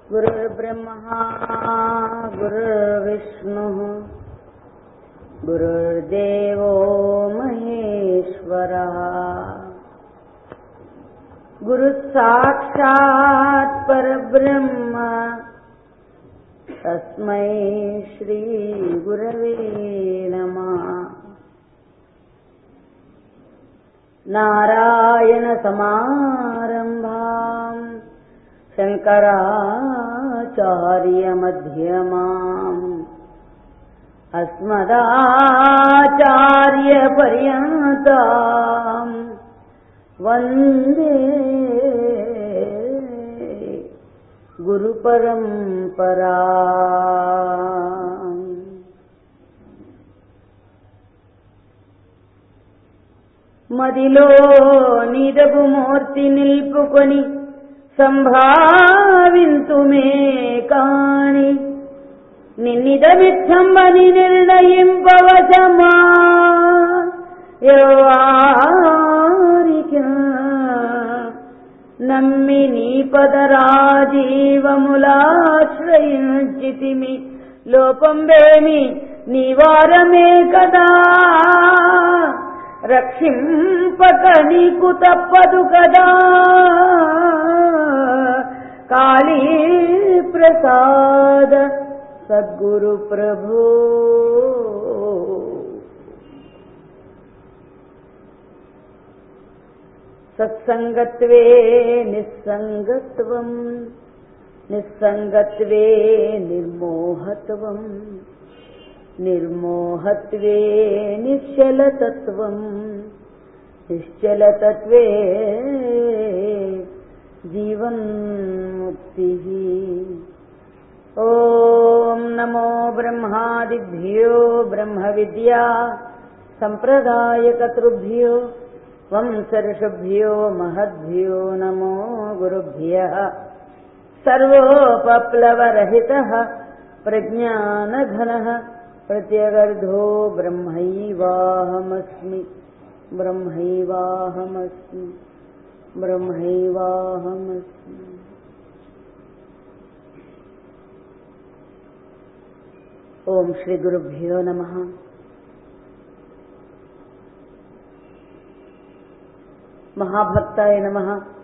गुरुर्ब्रह्मा गुरुर्विष्णुः गुरुर्देवो महेश्वरः गुरुः साक्षात् परब्रह्म तस्मै श्रीगुरवे नमः नारायणसमारम्भाम् शङ्कराचार्यमध्यमाम् अस्मदाचार्यपर्यन्ताम् वन्दे गुरुपरम्परा మదిలో నిదగు మూర్తి నిల్పుకొని సంభావింతుమే కాని నిన్నిదమిచ్చంబని నిర్ణయింపవశమా యవారిక నమ్మి నీ పదరాజీవములాశ్రయించితిమి లోపంబేమి నీవారమే కదా రక్షింపక నీకు తప్పదు కదా కాళీ ప్రసాద సద్గురు ప్రభు సత్సంగత్వే నిస్సంగత్వం నిస్సంగత్వే నిర్మోహత్వం నిర్మోహత్వే నిశ్చలతత్వం నిశ్చలతత్వే జీవన్ముక్తి ఓం నమో బ్రహ్మాదిభ్యో బ్రహ్మ విద్యా సంప్రదాయకతృభ్యో వంశర్షభ్యో మహద్భ్యో నమో గురుభ్య సర్వోపప్లవరహిత ప్రజ్ఞానఘన प्रत्यगर्धो ब्रह्मैवाहमस्मि ब्रह्मैवाहमस्मि ब्रह्मैवाहमस्मि ఓం శ్రీ గురుభ్యో నమ మహాభక్తాయ నమ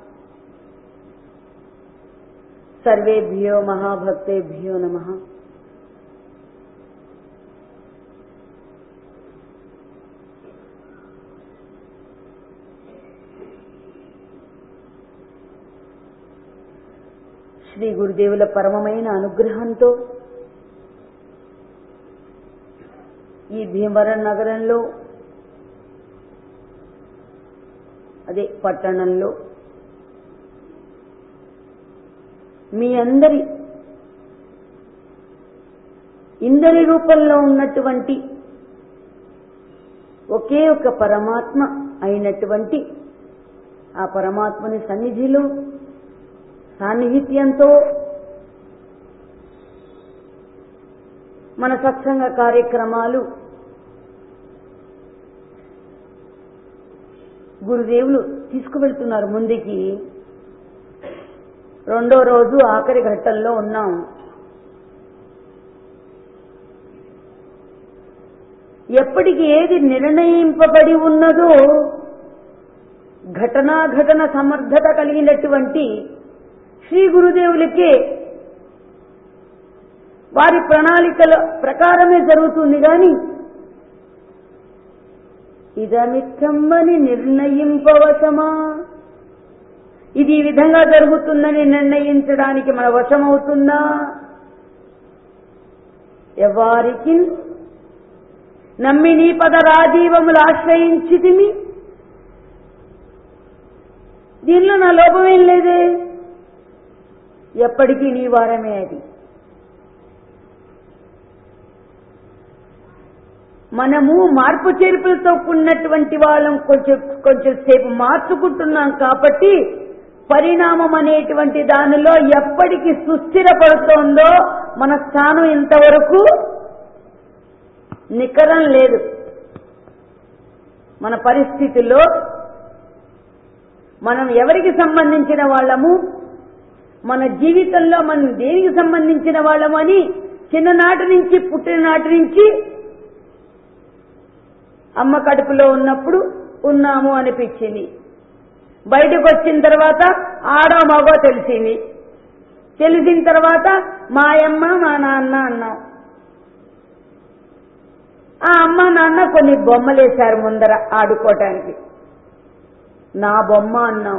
సర్వేభ్యో మహాభక్తేభ్యో నమ శ్రీ గురుదేవుల పరమమైన అనుగ్రహంతో ఈ భీమవరం నగరంలో అదే పట్టణంలో మీ అందరి ఇందరి రూపంలో ఉన్నటువంటి ఒకే ఒక పరమాత్మ అయినటువంటి ఆ పరమాత్మని సన్నిధిలో సాన్నిహిత్యంతో మన సత్సంగ కార్యక్రమాలు గురుదేవులు తీసుకువెళ్తున్నారు ముందుకి రెండో రోజు ఆఖరి ఘట్టంలో ఉన్నాం ఎప్పటికి ఏది నిర్ణయింపబడి ఉన్నదో ఘటనాఘటన సమర్థత కలిగినటువంటి శ్రీ గురుదేవులకే వారి ప్రణాళికల ప్రకారమే జరుగుతుంది గాని ఇదమిత్తమ్మని నిర్ణయింపవశమా ఇది ఈ విధంగా జరుగుతుందని నిర్ణయించడానికి మన వశమవుతుందా ఎవారికి నమ్మి నీ పద రాజీవములు ఆశ్రయించితిమి దీనిలో నా లోపమేం లేదే ఎప్పటికీ నీ వారమే అది మనము మార్పు చేర్పులతో కూడినటువంటి వాళ్ళం కొంచెం కొంచెం సేపు మార్చుకుంటున్నాం కాబట్టి పరిణామం అనేటువంటి దానిలో ఎప్పటికి సుస్థిరపడుతోందో మన స్థానం ఇంతవరకు నికరం లేదు మన పరిస్థితిలో మనం ఎవరికి సంబంధించిన వాళ్ళము మన జీవితంలో మనం దేనికి సంబంధించిన వాళ్ళమని చిన్ననాటి నుంచి పుట్టిన నాటి నుంచి అమ్మ కడుపులో ఉన్నప్పుడు ఉన్నాము అనిపించింది బయటకు వచ్చిన తర్వాత ఆడో మగో తెలిసింది తెలిసిన తర్వాత మా అమ్మ మా నాన్న అన్నాం ఆ అమ్మ నాన్న కొన్ని బొమ్మలు వేశారు ముందర ఆడుకోవటానికి నా బొమ్మ అన్నాం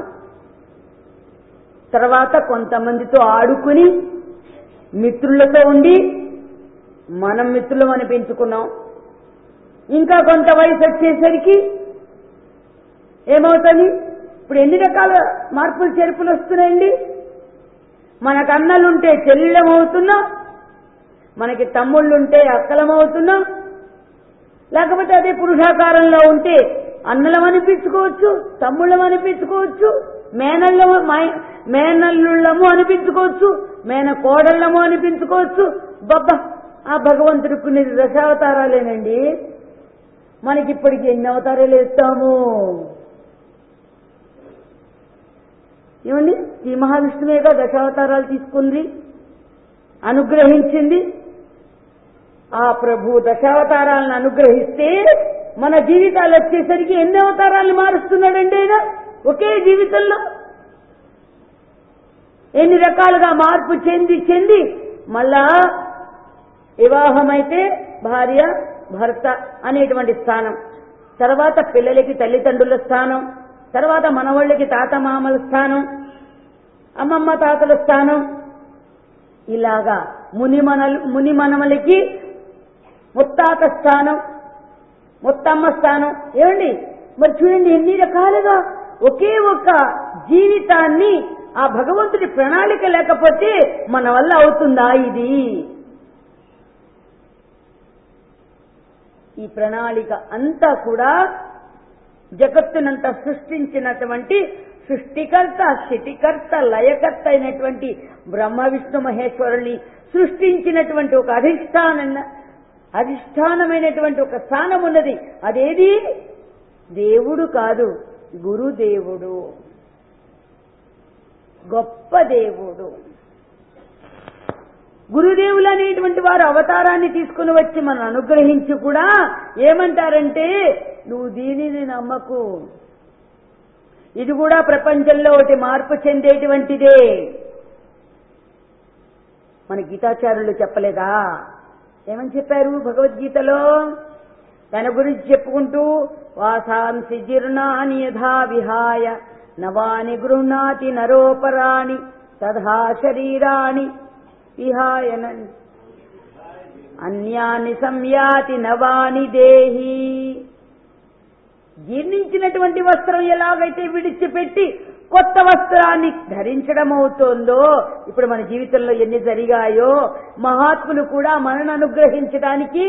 తర్వాత కొంతమందితో ఆడుకుని మిత్రులతో ఉండి మనం మిత్రులం అని పెంచుకున్నాం ఇంకా కొంత వయసు వచ్చేసరికి ఏమవుతుంది ఇప్పుడు ఎన్ని రకాల మార్పులు చేర్పులు వస్తున్నాయండి మనకు అన్నలుంటే చెల్లెలం అవుతున్నాం మనకి తమ్ముళ్ళుంటే అక్కలం అవుతున్నాం లేకపోతే అదే పురుషాకారంలో ఉంటే అన్నలం అనిపించుకోవచ్చు తమ్ముళ్ళం అనిపించుకోవచ్చు మేనళ్ళము మేనల్లుళ్ళము అనిపించుకోవచ్చు మేన కోడళ్ళము అనిపించుకోవచ్చు బబ్బ ఆ భగవంతుడికి కొన్ని దశావతారాలేనండి మనకిప్పటికి ఎన్ని అవతారాలు ఇస్తాము ఏమండి ఈ మహావిష్ణువేగా దశావతారాలు తీసుకుంది అనుగ్రహించింది ఆ ప్రభు దశావతారాలను అనుగ్రహిస్తే మన జీవితాలు వచ్చేసరికి ఎన్ని అవతారాలను మారుస్తున్నాడండి ఆయన ఒకే జీవితంలో ఎన్ని రకాలుగా మార్పు చెంది చెంది మళ్ళా వివాహమైతే భార్య భర్త అనేటువంటి స్థానం తర్వాత పిల్లలకి తల్లిదండ్రుల స్థానం తర్వాత మనవాళ్ళకి తాత మామల స్థానం అమ్మమ్మ తాతల స్థానం ఇలాగా ముని మనలు ముని మనమలకి ముత్తాత స్థానం ముత్తమ్మ స్థానం ఏమండి మరి చూడండి ఎన్ని రకాలుగా ఒకే ఒక జీవితాన్ని ఆ భగవంతుడి ప్రణాళిక లేకపోతే మన వల్ల అవుతుందా ఇది ఈ ప్రణాళిక అంతా కూడా జగత్తునంతా సృష్టించినటువంటి సృష్టికర్త స్థితికర్త లయకర్త అయినటువంటి బ్రహ్మ విష్ణు మహేశ్వరుల్ని సృష్టించినటువంటి ఒక అధిష్టాన అధిష్టానమైనటువంటి ఒక స్థానం ఉన్నది అదేది దేవుడు కాదు గురుదేవుడు గొప్ప దేవుడు గురుదేవులు అనేటువంటి వారు అవతారాన్ని తీసుకుని వచ్చి మనం అనుగ్రహించి కూడా ఏమంటారంటే నువ్వు దీనిని నమ్మకు ఇది కూడా ప్రపంచంలో ఒకటి మార్పు చెందేటువంటిదే మన గీతాచార్యులు చెప్పలేదా ఏమని చెప్పారు భగవద్గీతలో తన గురించి చెప్పుకుంటూ వాసాంసి జీర్ణాని యథా విహాయ నవాని గృహ్ణాతి నరోపరాణి తథా శరీరాణి విహాయన అన్యాన్ని సంయాతి నవాని దేహి జీర్ణించినటువంటి వస్త్రం ఎలాగైతే విడిచిపెట్టి కొత్త వస్త్రాన్ని ధరించడం అవుతోందో ఇప్పుడు మన జీవితంలో ఎన్ని జరిగాయో మహాత్ములు కూడా మనను అనుగ్రహించడానికి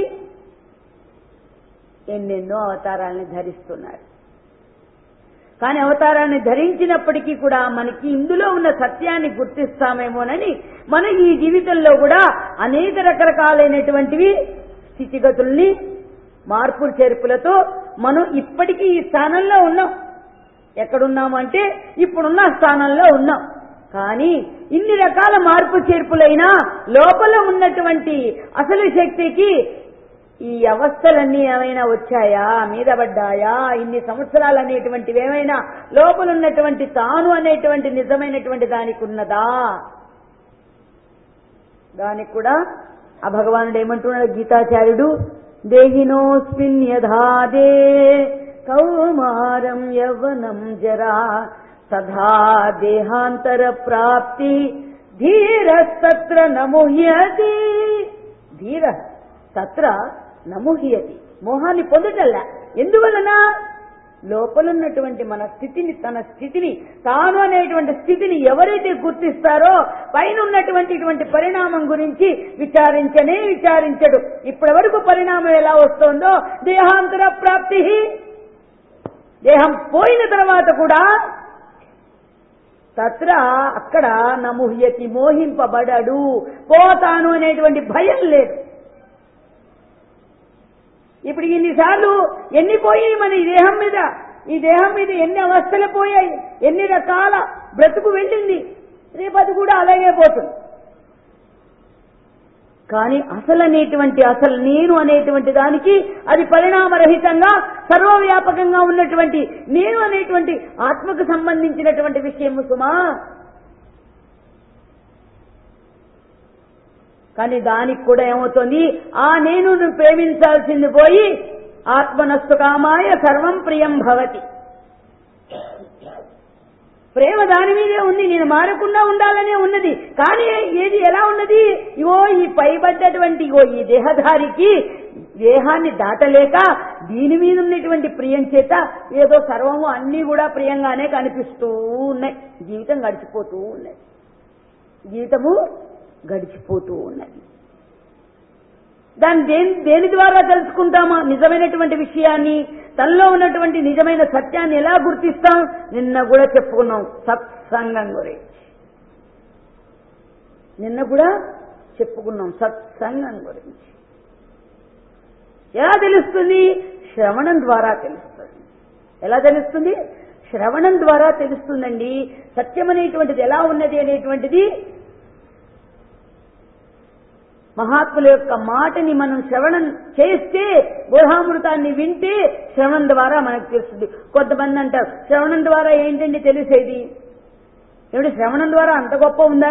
ఎన్నెన్నో అవతారాలను ధరిస్తున్నారు కానీ అవతారాన్ని ధరించినప్పటికీ కూడా మనకి ఇందులో ఉన్న సత్యాన్ని గుర్తిస్తామేమోనని మన ఈ జీవితంలో కూడా అనేక రకరకాలైనటువంటివి స్థితిగతుల్ని మార్పులు చేర్పులతో మనం ఇప్పటికీ ఈ స్థానంలో ఉన్నాం ఎక్కడున్నామంటే ఇప్పుడున్న స్థానంలో ఉన్నాం కానీ ఇన్ని రకాల మార్పు చేర్పులైనా లోపల ఉన్నటువంటి అసలు శక్తికి ఈ అవస్థలన్నీ ఏమైనా వచ్చాయా మీద పడ్డాయా ఇన్ని సంవత్సరాలు అనేటువంటివి ఏమైనా లోపల ఉన్నటువంటి తాను అనేటువంటి నిజమైనటువంటి దానికి ఉన్నదా దానికి కూడా ఆ భగవానుడు ఏమంటున్నాడు గీతాచార్యుడు దేహినోస్మిన్ యథాదే కౌమారం యవనం జరా తథా దేహాంతర ప్రాప్తి ధీరస్తత్ర నముహ్యతి ధీర తత్ర నముహ్యతి మోహాన్ని పొందటల్లా ఎందువలన లోపలున్నటువంటి మన స్థితిని తన స్థితిని తాను అనేటువంటి స్థితిని ఎవరైతే గుర్తిస్తారో పైన ఉన్నటువంటి ఇటువంటి పరిణామం గురించి విచారించనే విచారించడు ఇప్పటి వరకు పరిణామం ఎలా వస్తోందో దేహాంతర ప్రాప్తి దేహం పోయిన తర్వాత కూడా తత్ర అక్కడ నముహ్యతి మోహింపబడడు పోతాను అనేటువంటి భయం లేదు ఇప్పుడు ఇన్నిసార్లు ఎన్ని పోయాయి మన ఈ దేహం మీద ఈ దేహం మీద ఎన్ని అవస్థలు పోయాయి ఎన్ని రకాల బ్రతుకు వెళ్ళింది రేపు అది కూడా అలాగే పోతుంది కానీ అసలు అనేటువంటి అసలు నేను అనేటువంటి దానికి అది పరిణామరహితంగా సర్వవ్యాపకంగా ఉన్నటువంటి నేను అనేటువంటి ఆత్మకు సంబంధించినటువంటి విషయము సుమా కానీ దానికి కూడా ఏమవుతుంది ఆ నేను ప్రేమించాల్సింది పోయి ఆత్మనస్తు కామాయ సర్వం ప్రియం భవతి ప్రేమ దాని మీదే ఉంది నేను మారకుండా ఉండాలనే ఉన్నది కానీ ఏది ఎలా ఉన్నది ఇగో ఈ పైబడ్డటువంటి ఇగో ఈ దేహధారికి దేహాన్ని దాటలేక దీని మీద ఉన్నటువంటి ప్రియం చేత ఏదో సర్వము అన్నీ కూడా ప్రియంగానే కనిపిస్తూ ఉన్నాయి జీవితం గడిచిపోతూ ఉన్నాయి జీవితము గడిచిపోతూ ఉన్నది దాన్ని దేని దేని ద్వారా తెలుసుకుంటామా నిజమైనటువంటి విషయాన్ని తనలో ఉన్నటువంటి నిజమైన సత్యాన్ని ఎలా గుర్తిస్తాం నిన్న కూడా చెప్పుకున్నాం సత్సంగం గురించి నిన్న కూడా చెప్పుకున్నాం సత్సంగం గురించి ఎలా తెలుస్తుంది శ్రవణం ద్వారా తెలుస్తుంది ఎలా తెలుస్తుంది శ్రవణం ద్వారా తెలుస్తుందండి సత్యం అనేటువంటిది ఎలా ఉన్నది అనేటువంటిది మహాత్ముల యొక్క మాటని మనం శ్రవణం చేస్తే బోధామృతాన్ని వింటే శ్రవణం ద్వారా మనకు తెలుస్తుంది కొంతమంది అంటారు శ్రవణం ద్వారా ఏంటండి తెలిసేది ఏమిటి శ్రవణం ద్వారా అంత గొప్ప ఉందా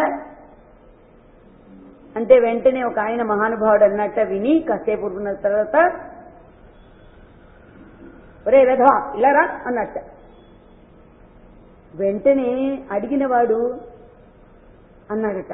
అంటే వెంటనే ఒక ఆయన మహానుభావుడు అన్నట్ట విని కాసేపు ఉన్న తర్వాత ఒరే వెధవా ఇలారా అన్నట్ట వెంటనే అడిగిన వాడు అన్నాడట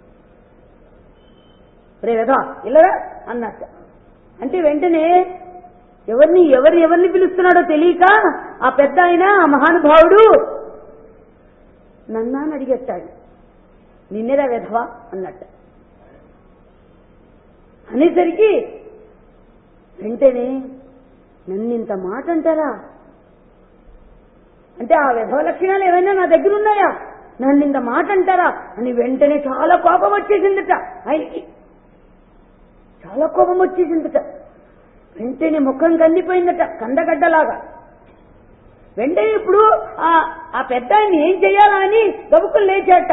రే వెధవా ఇల్లరా అన్నట్ట అంటే వెంటనే ఎవరిని ఎవరు ఎవరిని పిలుస్తున్నాడో తెలియక ఆ పెద్ద ఆయన ఆ మహానుభావుడు నన్నా అని అడిగేస్తాడు నిన్నెరా వెధవా అన్నట్ట అనేసరికి వెంటనే నన్ను ఇంత మాట అంటారా అంటే ఆ విధవ లక్షణాలు ఏమైనా నా దగ్గర ఉన్నాయా నన్ను ఇంత మాట అంటారా అని వెంటనే చాలా కోపం వచ్చేసిందట ఆయనకి చాలా కోపం వచ్చేసిందట వెంటనే ముఖం కందిపోయిందట కందగడ్డలాగా వెంటనే ఇప్పుడు ఆ ఆ పెద్ద ఆయన్ని ఏం చెయ్యాలా అని గబుకులు లేచాట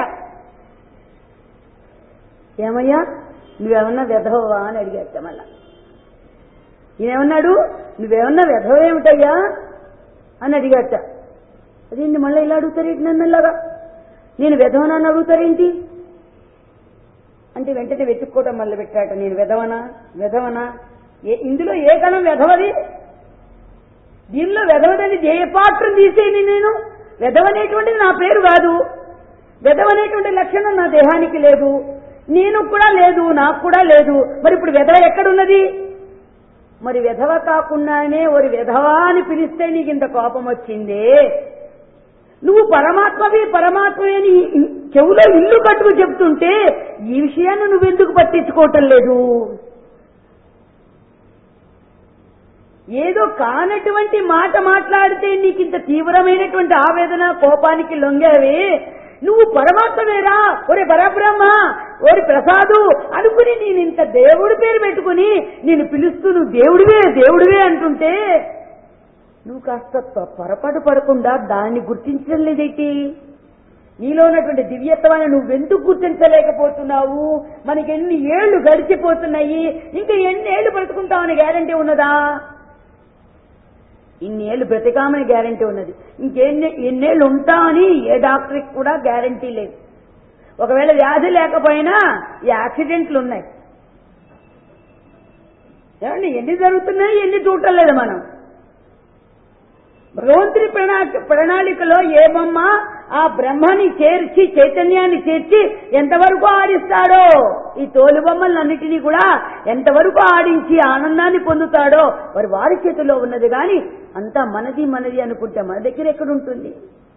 ఏమయ్యా నువ్వేమన్నా వెధవా అని అడిగాట మళ్ళా ఈయనేమన్నాడు నువ్వేమన్నా వెధవేమిటయ్యా అని అడిగాట అదేంటి మళ్ళీ ఇలా అడుగుతారేంటి నన్ను ఇలాగా నేను వెధవనా అని అడుగుతారేంటి అంటే వెంటనే వెతుక్కోవడం మొదలు పెట్టాట నేను వెధవనా వెధవనా ఏ ఇందులో ఏ కణం వెధవది దీనిలో వెధవదని ఏ పాత్రం తీసేయని నేను వెధవనేటువంటిది నా పేరు కాదు వెధవనేటువంటి లక్షణం నా దేహానికి లేదు నేను కూడా లేదు నాకు కూడా లేదు మరి ఇప్పుడు వెధవ ఎక్కడున్నది మరి వెధవ కాకుండానే ఒక వెధవా అని పిలిస్తే నీకు ఇంత కోపం వచ్చిందే నువ్వు పరమాత్మవి పరమాత్మవి అని చెవులో ఇల్లు కట్టుకు చెప్తుంటే ఈ విషయాన్ని నువ్వెందుకు పట్టించుకోవటం లేదు ఏదో కానటువంటి మాట మాట్లాడితే నీకు ఇంత తీవ్రమైనటువంటి ఆవేదన కోపానికి లొంగావే నువ్వు పరమాత్మవేరా ఒరే పరబ్రహ్మ ఓరి ప్రసాదు అనుకుని నేను ఇంత దేవుడి పేరు పెట్టుకుని నేను పిలుస్తూ నువ్వు దేవుడివే దేవుడివే అంటుంటే నువ్వు కాస్త ప- పొరపాటు పడకుండా దాన్ని గుర్తించడం లేదేంటి నీలో ఉన్నటువంటి దివ్యత్వాన్ని నువ్వెందుకు గుర్తించలేకపోతున్నావు మనకి ఎన్ని ఏళ్లు గడిచిపోతున్నాయి ఇంకా ఎన్ని ఏళ్లు బ్రతుకుంటామని గ్యారంటీ ఉన్నదా ఇన్నేళ్లు బ్రతికామని గ్యారంటీ ఉన్నది ఇంకెన్ని ఎన్నేళ్లు ఉంటామని ఏ డాక్టర్కి కూడా గ్యారంటీ లేదు ఒకవేళ వ్యాధి లేకపోయినా ఈ యాక్సిడెంట్లు ఉన్నాయి ఏమండి ఎన్ని జరుగుతున్నాయి ఎన్ని చూడటం లేదు మనం భగవంతుని ప్రణా ప్రణాళికలో ఏమమ్మ ఆ బ్రహ్మని చేర్చి చైతన్యాన్ని చేర్చి ఎంతవరకు ఆడిస్తాడో ఈ తోలు బొమ్మలన్నిటినీ కూడా ఎంతవరకు ఆడించి ఆనందాన్ని పొందుతాడో మరి వారి చేతిలో ఉన్నది కానీ అంతా మనది మనది అనుకుంటే మన దగ్గర ఎక్కడుంటుంది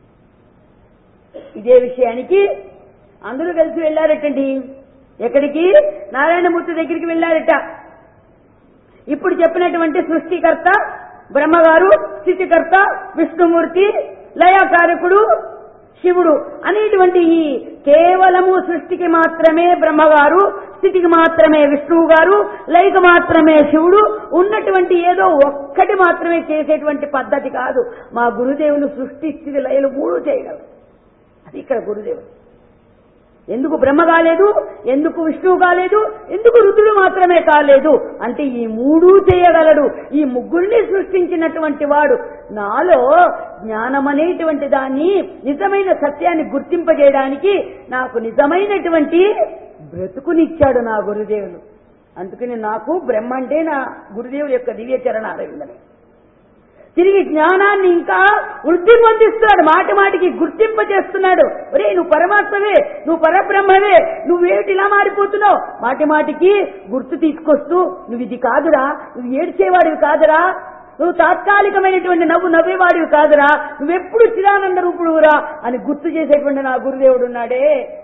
ఇదే విషయానికి అందరూ కలిసి వెళ్ళారటండి ఎక్కడికి నారాయణమూర్తి దగ్గరికి వెళ్ళారట ఇప్పుడు చెప్పినటువంటి సృష్టికర్త బ్రహ్మగారు స్థితికర్త విష్ణుమూర్తి లయకారకుడు శివుడు అనేటువంటి ఈ కేవలము సృష్టికి మాత్రమే బ్రహ్మగారు స్థితికి మాత్రమే విష్ణువు గారు లయకు మాత్రమే శివుడు ఉన్నటువంటి ఏదో ఒక్కటి మాత్రమే చేసేటువంటి పద్ధతి కాదు మా గురుదేవులు సృష్టి స్థితి లయలు మూడు చేయగలరు అది ఇక్కడ గురుదేవుడు ఎందుకు బ్రహ్మ కాలేదు ఎందుకు విష్ణువు కాలేదు ఎందుకు రుద్రుడు మాత్రమే కాలేదు అంటే ఈ మూడు చేయగలడు ఈ ముగ్గురిని సృష్టించినటువంటి వాడు నాలో జ్ఞానం అనేటువంటి దాన్ని నిజమైన సత్యాన్ని గుర్తింపజేయడానికి నాకు నిజమైనటువంటి బ్రతుకునిచ్చాడు నా గురుదేవులు అందుకని నాకు బ్రహ్మ అంటే నా గురుదేవుల యొక్క దివ్య చరణ అరవిందని తిరిగి జ్ఞానాన్ని ఇంకా వృద్ధి పొందిస్తున్నాడు మాటి మాటికి గుర్తింపజేస్తున్నాడు ఒరే నువ్వు పరమాత్మవే నువ్వు పరబ్రహ్మవే నువ్వేమిటి ఇలా మారిపోతున్నావు మాటి మాటికి గుర్తు తీసుకొస్తూ నువ్వు ఇది కాదురా నువ్వు ఏడ్చేవాడివి కాదురా నువ్వు తాత్కాలికమైనటువంటి నవ్వు నవ్వేవాడివి కాదురా నువ్వెప్పుడు చిరానంద రూపుడురా అని గుర్తు చేసేటువంటి నా గురుదేవుడు ఉన్నాడే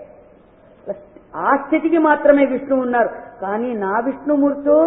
ఆ స్థితికి మాత్రమే విష్ణువు ఉన్నారు కానీ నా విష్ణుమూర్తు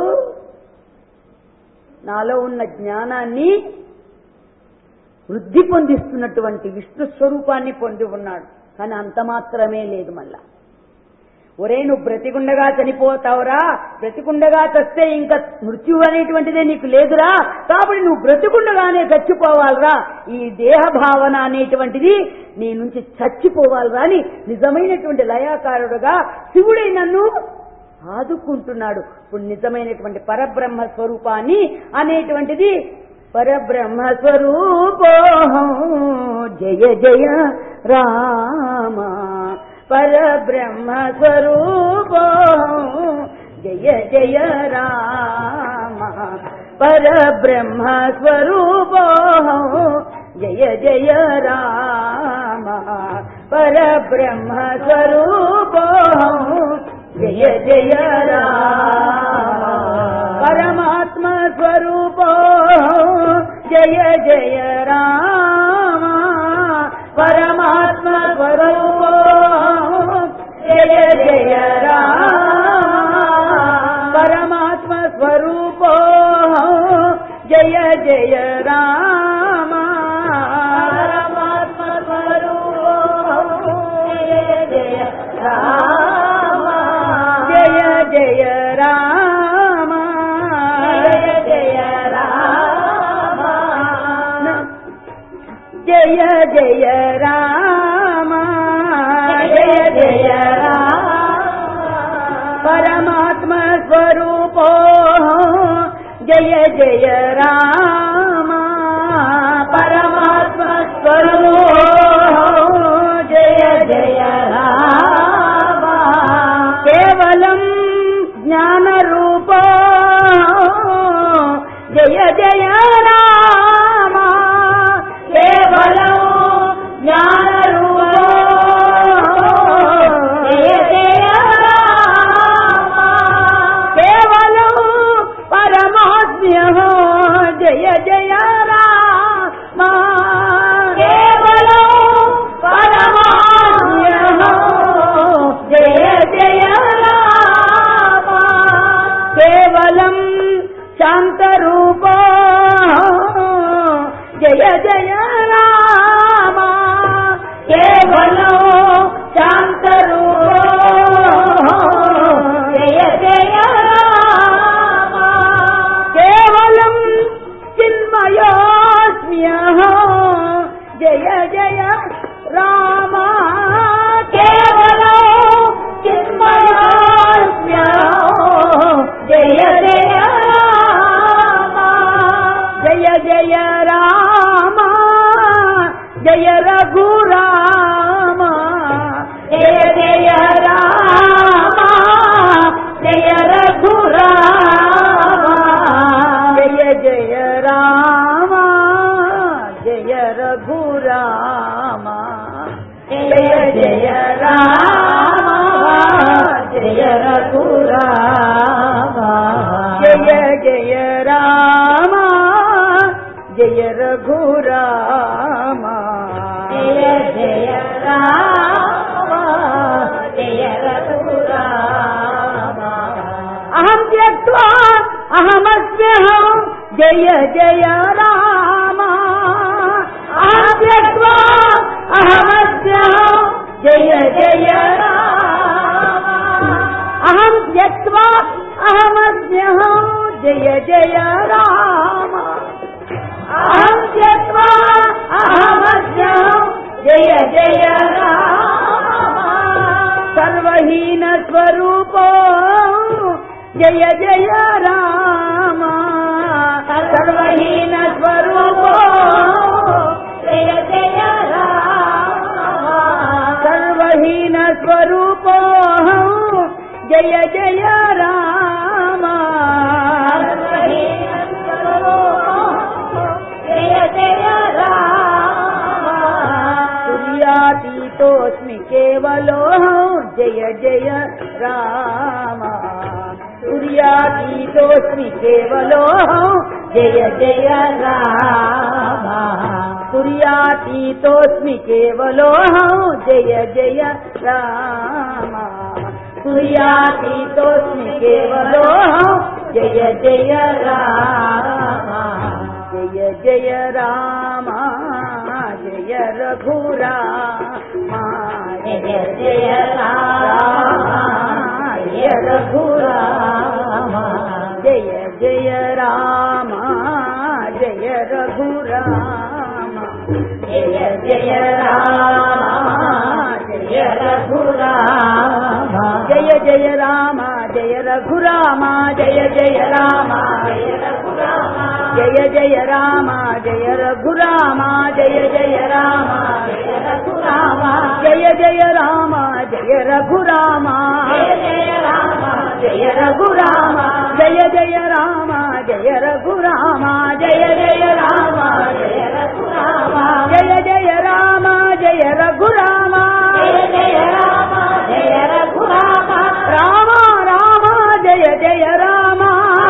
నాలో ఉన్న జ్ఞానాన్ని వృద్ధి పొందిస్తున్నటువంటి విష్ణు స్వరూపాన్ని పొంది ఉన్నాడు కానీ అంత మాత్రమే లేదు మళ్ళా ఒరే నువ్వు బ్రతికుండగా చనిపోతావురా బ్రతికుండగా చస్తే ఇంకా మృత్యు అనేటువంటిదే నీకు లేదురా కాబట్టి నువ్వు బ్రతికుండగానే చచ్చిపోవాలిరా ఈ దేహ భావన అనేటువంటిది నీ నుంచి చచ్చిపోవాలిరా అని నిజమైనటువంటి లయాకారుడుగా శివుడే నన్ను ఆదుకుంటున్నాడు ఇప్పుడు నిజమైనటువంటి పరబ్రహ్మ స్వరూపాన్ని అనేటువంటిది పరబ్రహ్మ స్వరూపోహం జయ జయ రామ పరబ్రహ్మ స్వరూపోహం జయ జయ రామ పరబ్రహ్మ స్వరూపోహం జయ జయ రామ పరబ్రహ్మ స్వరూపోహం జయ జయ రామ పరమాత్మ స్వరూపో జయ జయ రామ పరమాత్మ స్వరూపో జయ జయ రామ పరమాత్మ స్వరూపో జయ జయ రామ పరమాత్మ స్వరూపో జయ జయ రామ జయ జయ రామ జయ జయ రామ జయ జయ రామ జయ జయ రామ పరమాత్మ స్వరూపో జయ జయ రామ పరమాత్మ స్వరూపో జయ జయ రామ కేవలం జ్ఞాన రూపో జయ జయ రామ కేవలం జ్ఞాన రూపో జయ జయ రామ కేవలం పరమాత్మ్య జయ జయ రామ కేవలం పరమాత్మ్య జయ జయ రామ కేవలం శాంతరూప జయ జయ రామ కేవలం శాంతరూప జయ జయ రామ కేవలం చిన్మయాస్మ్య జయ జయ రామ కేవలం చిన్మయాస్మ్య జయ జయ రామ జయ జయ రామ జయ రఘురామ జయ జయ రామ జయ రఘురామ జయ జయ రామ జయ రఘురామ జయ జయ రామ జయ రఘురామ జయ జయ రామ జయ రఘురామ జయ జయ రామ జయ రఘురామ అహం త్యక్వా అహమస్మ్యహం జయ జయ రామ అహం త్యక్వా అహమస్మ్యహం జయ జయ రామ అహం త్యక్వా అహమస్మ్యహం జయ జయ రామ అహం త్యక్వా అహమస్మ్యహం జయ జయ రామ సర్వహీన స్వరూపో జయ జయ రామ సర్వహీన స్వరూపో జయ జయ రామ సర్వహీన స్వరూపో జయ జయ రామ సర్వహీన స్వరూపో జయ జయ రామ తుర్యాతీతోస్మి కేవలో జయ జయ రామ తుర్యాతీతోస్మి కేవలో జయ జయ రామ తుర్యాతీతోస్మి కేవలో జయ జయ రామ తుర్యాతీతోస్మి కేవలో జయ జయ రామ జయ జయ రామ జయ రఘురామ జయ జయ రామ జయ రఘురామ జయ జయ రామ జయ రఘురామ జయ జయ రామ జయ రఘురామ జయ జయ రామ జయ రఘురామ జయ జయ రామ జయ రఘురామ జయ జయ రామ జయ రఘురామ జయ జయ రామ జయ రఘురామ జయ జయ రామ జయ రఘురామ జయ జయ రామ జయ రఘురామ జయ జయ రామ జయ రఘురామ జయ జయ రామ జయ రఘురామ జయ జయ రామ జయ రఘురామ జయ జయ రామ జయ రఘురామ రామ రామ జయ జయ రామ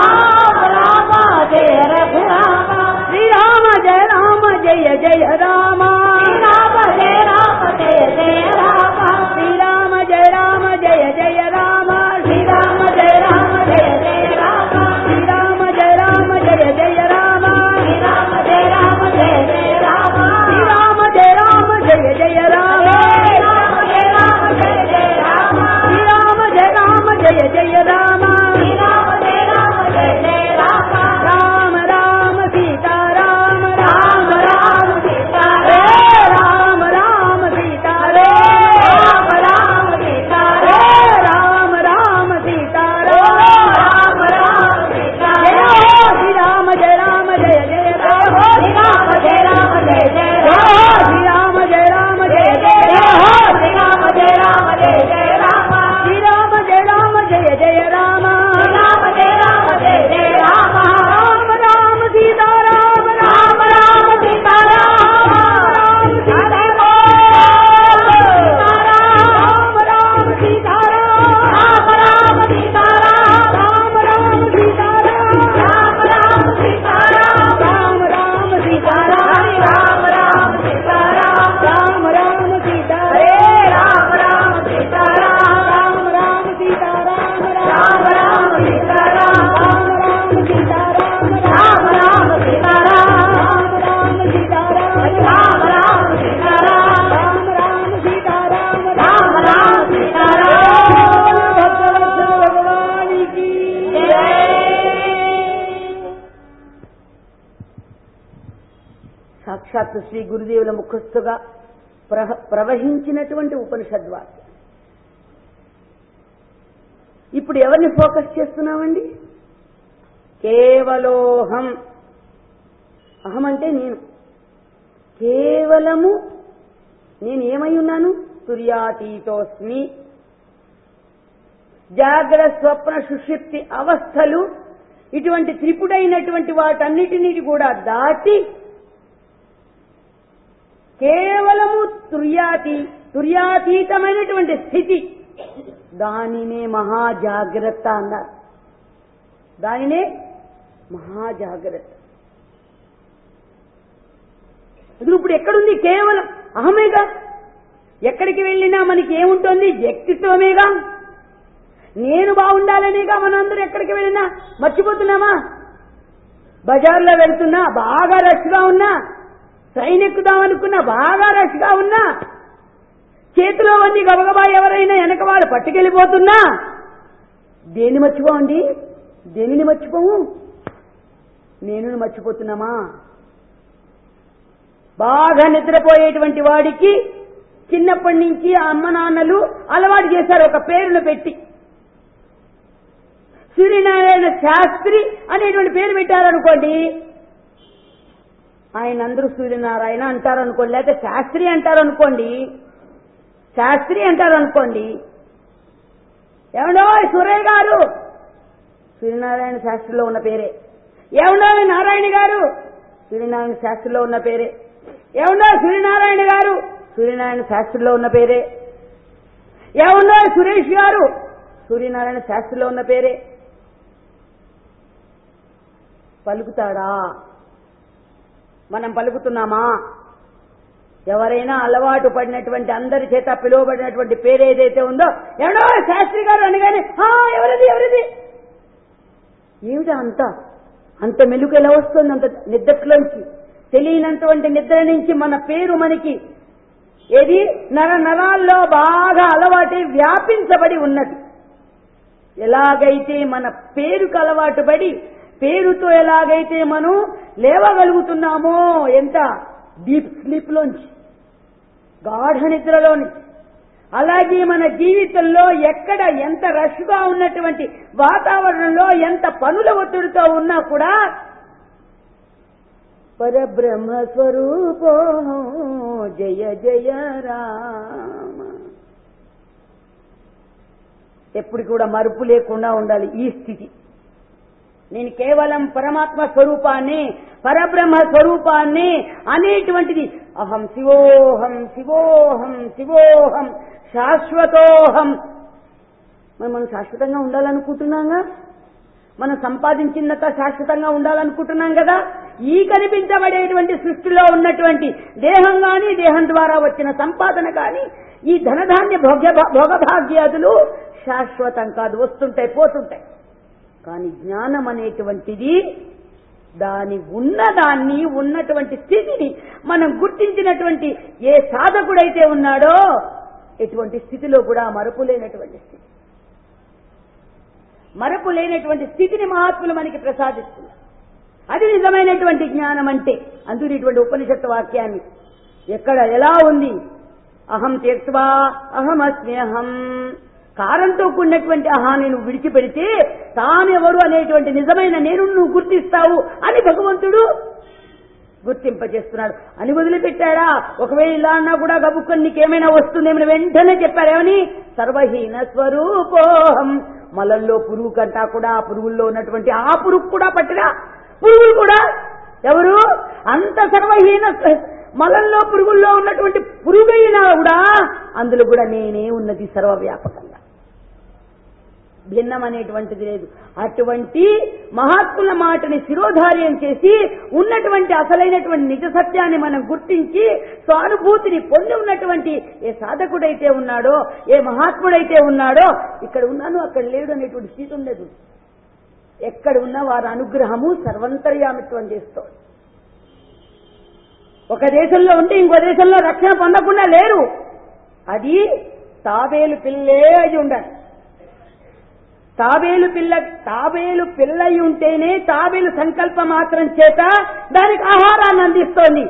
రామ జయ రఘురామ శ్రీరామ జయ రామ జయ జయ రామ రామ జయ రామ జయ జయ రామ శ్రీరామ జయ రామ జయ జయ రామ శ్రీరామ జయ రామ జయ జయ రామ శ్రీరామ జయ రామ జయ జయ రామ శ్రీరామ జయ రామ జయ జయ రామ శ్రీరామ జయ రామ జయ జయ రామ రామ జయ రామ జయ జయ రామ శ్రీరామ జయ రామ జయ జయ రామ శ్రీరామ జయ రామ జయ జయ రామ రామ రామ సీతారామ రామ రామ సీతా రే రామ రామ సీతారే రామ రామ సీతా రే రామ రామ సీతారా రామ రామ సీతా జయ హో శ్రీరామ జయ రామ జయ జయ జయ హో శ్రీరామ జయ రామ జయ జయ జయ హో రామ శ్రీరామ జయ రామ జయ జయ జయ జయ హో హో శ్రీరామ జయ రామ జయ జయ రామ శ్రీరామ జయ రామ జయ జయ రామ శ్రీరామ జయ రామ జయ జయ రామ రామ రామ సీతారామ రామ రామ సీతా రామ రామ సీతారామ రామ రామ సీతారామ రామ రామ సీతా రామ రామ రామ సీతారామ రామ రామ సీతా రామ రామ రామ సీతారామ రామ రామ సీతా రామ రామ రామ సీతారామ హరే రామ రామ సీతా రామ రామ రామ సీతారామ రామ రామ సీతా రామ రామ రామ సీతారామ రామ రామ సీతా రామ రామ రామ సీతారామ రామ రామ సీతా రామ రామ రామ సీతారామ రామ రామ సీతా రామ భగవత్ భగవానికి సాక్షాత్తు శ్రీ గురుదేవుల ముఖస్థుగా ప్రహ ప్రవహించినటువంటి ఉపనిషద్వాక్యం ఇప్పుడు ఎవరిని ఫోకస్ చేస్తున్నామండి కేవలోహం అహం అంటే నేను కేవలము నేను ఏమై ఉన్నాను తుర్యాతీతోస్మి జాగ్రత్త స్వప్న సుషిప్తి అవస్థలు ఇటువంటి త్రిపుడైనటువంటి వాటన్నిటినీ కూడా దాటి కేవలము తుర్యాతి తుర్యాతీతమైనటువంటి స్థితి దానినే మహాజాగ్రత్త అన్నారు దానినే మహాజాగ్రత్త ఇది ఇప్పుడు ఎక్కడుంది కేవలం అహమేగా ఎక్కడికి వెళ్ళినా మనకి ఏముంటుంది వ్యక్తిత్వమేగా నేను బాగుండాలనేగా మనందరూ ఎక్కడికి వెళ్ళినా మర్చిపోతున్నామా బజార్లో వెళ్తున్నా బాగా రష్గా ఉన్నా ట్రైన్ ఎక్కుదాం అనుకున్నా బాగా రష్గా ఉన్నా చేతిలో ఉంది గబగబా ఎవరైనా వెనక వాళ్ళు పట్టుకెళ్ళిపోతున్నా దేన్ని మర్చిపోండి దేనిని మర్చిపోము నేను మర్చిపోతున్నామా బాగా నిద్రపోయేటువంటి వాడికి చిన్నప్పటి నుంచి ఆ అమ్మ నాన్నలు అలవాటు చేశారు ఒక పేరును పెట్టి సూర్యనారాయణ శాస్త్రి అనేటువంటి పేరు పెట్టారనుకోండి ఆయన అందరూ సూర్యనారాయణ అంటారు అనుకోండి లేకపోతే శాస్త్రి అంటారు అనుకోండి శాస్త్రి అంటారు అనుకోండి ఏమండో సూరయ్య గారు సూర్యనారాయణ శాస్త్రిలో ఉన్న పేరే ఏమండో నారాయణ గారు సూర్యనారాయణ శాస్త్రిలో ఉన్న పేరే ఏమండో సూర్యనారాయణ గారు సూర్యనారాయణ శాస్త్రిలో ఉన్న పేరే ఏమండో సురేష్ గారు సూర్యనారాయణ శాస్త్రిలో ఉన్న పేరే పలుకుతాడా మనం పలుకుతున్నామా ఎవరైనా అలవాటు పడినటువంటి అందరి చేత పిలువబడినటువంటి పేరు ఏదైతే ఉందో ఎవడో శాస్త్రి గారు అనగానే "ఆ, ఎవరిది ఎవరిది ఏమిటా అంత అంత మెలుగు ఎలా వస్తుంది అంత నిద్రలోంచి తెలియనటువంటి నిద్ర నుంచి మన పేరు మనకి ఏది నర నరాల్లో బాగా అలవాటై వ్యాపించబడి ఉన్నది ఎలాగైతే మన పేరుకు అలవాటు పడి పేరుతో ఎలాగైతే మనం లేవగలుగుతున్నామో ఎంత డీప్ స్లీప్ లోంచి గాఢ నిద్రలో నుంచి అలాగే మన జీవితంలో ఎక్కడ ఎంత రష్గా ఉన్నటువంటి వాతావరణంలో ఎంత పనుల ఒత్తిడితో ఉన్నా కూడా పరబ్రహ్మ స్వరూపో జయ జయ రామ ఎప్పుడు కూడా మరుపు లేకుండా ఉండాలి ఈ స్థితి నేను కేవలం పరమాత్మ స్వరూపాన్ని పరబ్రహ్మ స్వరూపాన్ని అనేటువంటిది అహం శివోహం శివోహం శివోహం శాశ్వతోహం మరి మనం శాశ్వతంగా ఉండాలనుకుంటున్నాగా మనం సంపాదించినంత శాశ్వతంగా ఉండాలనుకుంటున్నాం కదా ఈ కనిపించబడేటువంటి సృష్టిలో ఉన్నటువంటి దేహం గాని దేహం ద్వారా వచ్చిన సంపాదన గాని ఈ ధనధాన్య భోగ్య భోగభాగ్యాదులు శాశ్వతం కాదు వస్తుంటాయి పోతుంటాయి కానీ జ్ఞానం అనేటువంటిది దాని ఉన్నదాన్ని ఉన్నటువంటి స్థితిని మనం గుర్తించినటువంటి ఏ సాధకుడైతే ఉన్నాడో ఎటువంటి స్థితిలో కూడా మరపు లేనటువంటి స్థితి మరపు లేనటువంటి స్థితిని మహాత్ములు మనకి ప్రసాదిస్తున్నారు అది నిజమైనటువంటి జ్ఞానం అంటే అందుకు ఇటువంటి ఉపనిషత్తు వాక్యాన్ని ఎక్కడ ఎలా ఉంది అహం తీర్త్వా అహమస్మి అహం కారంతో కూడినటువంటి అహాన్ని నువ్వు విడిచిపెడితే తానెవరు అనేటువంటి నిజమైన నేను నువ్వు గుర్తిస్తావు అని భగవంతుడు గుర్తింపజేస్తున్నాడు అని వదిలిపెట్టాడా ఒకవేళ ఇలా అన్నా కూడా గబుక్కని నీకేమైనా వస్తుందేమని వెంటనే చెప్పారేమని సర్వహీన స్వరూపోహం మలంలో పురుగు కంటా కూడా ఆ పురుగుల్లో ఉన్నటువంటి ఆ పురుగు కూడా పట్టినా పురుగులు కూడా ఎవరు అంత సర్వహీన మలంలో పురుగుల్లో ఉన్నటువంటి పురుగైనా కూడా అందులో కూడా నేనే ఉన్నది సర్వవ్యాపకంగా భిన్నం అనేటువంటిది లేదు అటువంటి మహాత్ముల మాటని శిరోధార్యం చేసి ఉన్నటువంటి అసలైనటువంటి నిజ సత్యాన్ని మనం గుర్తించి స్వానుభూతిని పొంది ఉన్నటువంటి ఏ సాధకుడైతే ఉన్నాడో ఏ మహాత్ముడైతే ఉన్నాడో ఇక్కడ ఉన్నాను అక్కడ లేడు అనేటువంటి స్థితి ఉండదు ఎక్కడ ఉన్న వారి అనుగ్రహము సర్వంతర్యామిత్వం చేస్తోంది ఒక దేశంలో ఉంటే ఇంకో దేశంలో రక్షణ పొందకుండా లేరు అది తాబేలు పిల్లే అయి ఉండాలి తాబేలు పిల్ల తాబేలు పిల్లయి ఉంటేనే తాబేలు సంకల్ప మాత్రం చేత దానికి ఆహారాన్ని అందిస్తోంది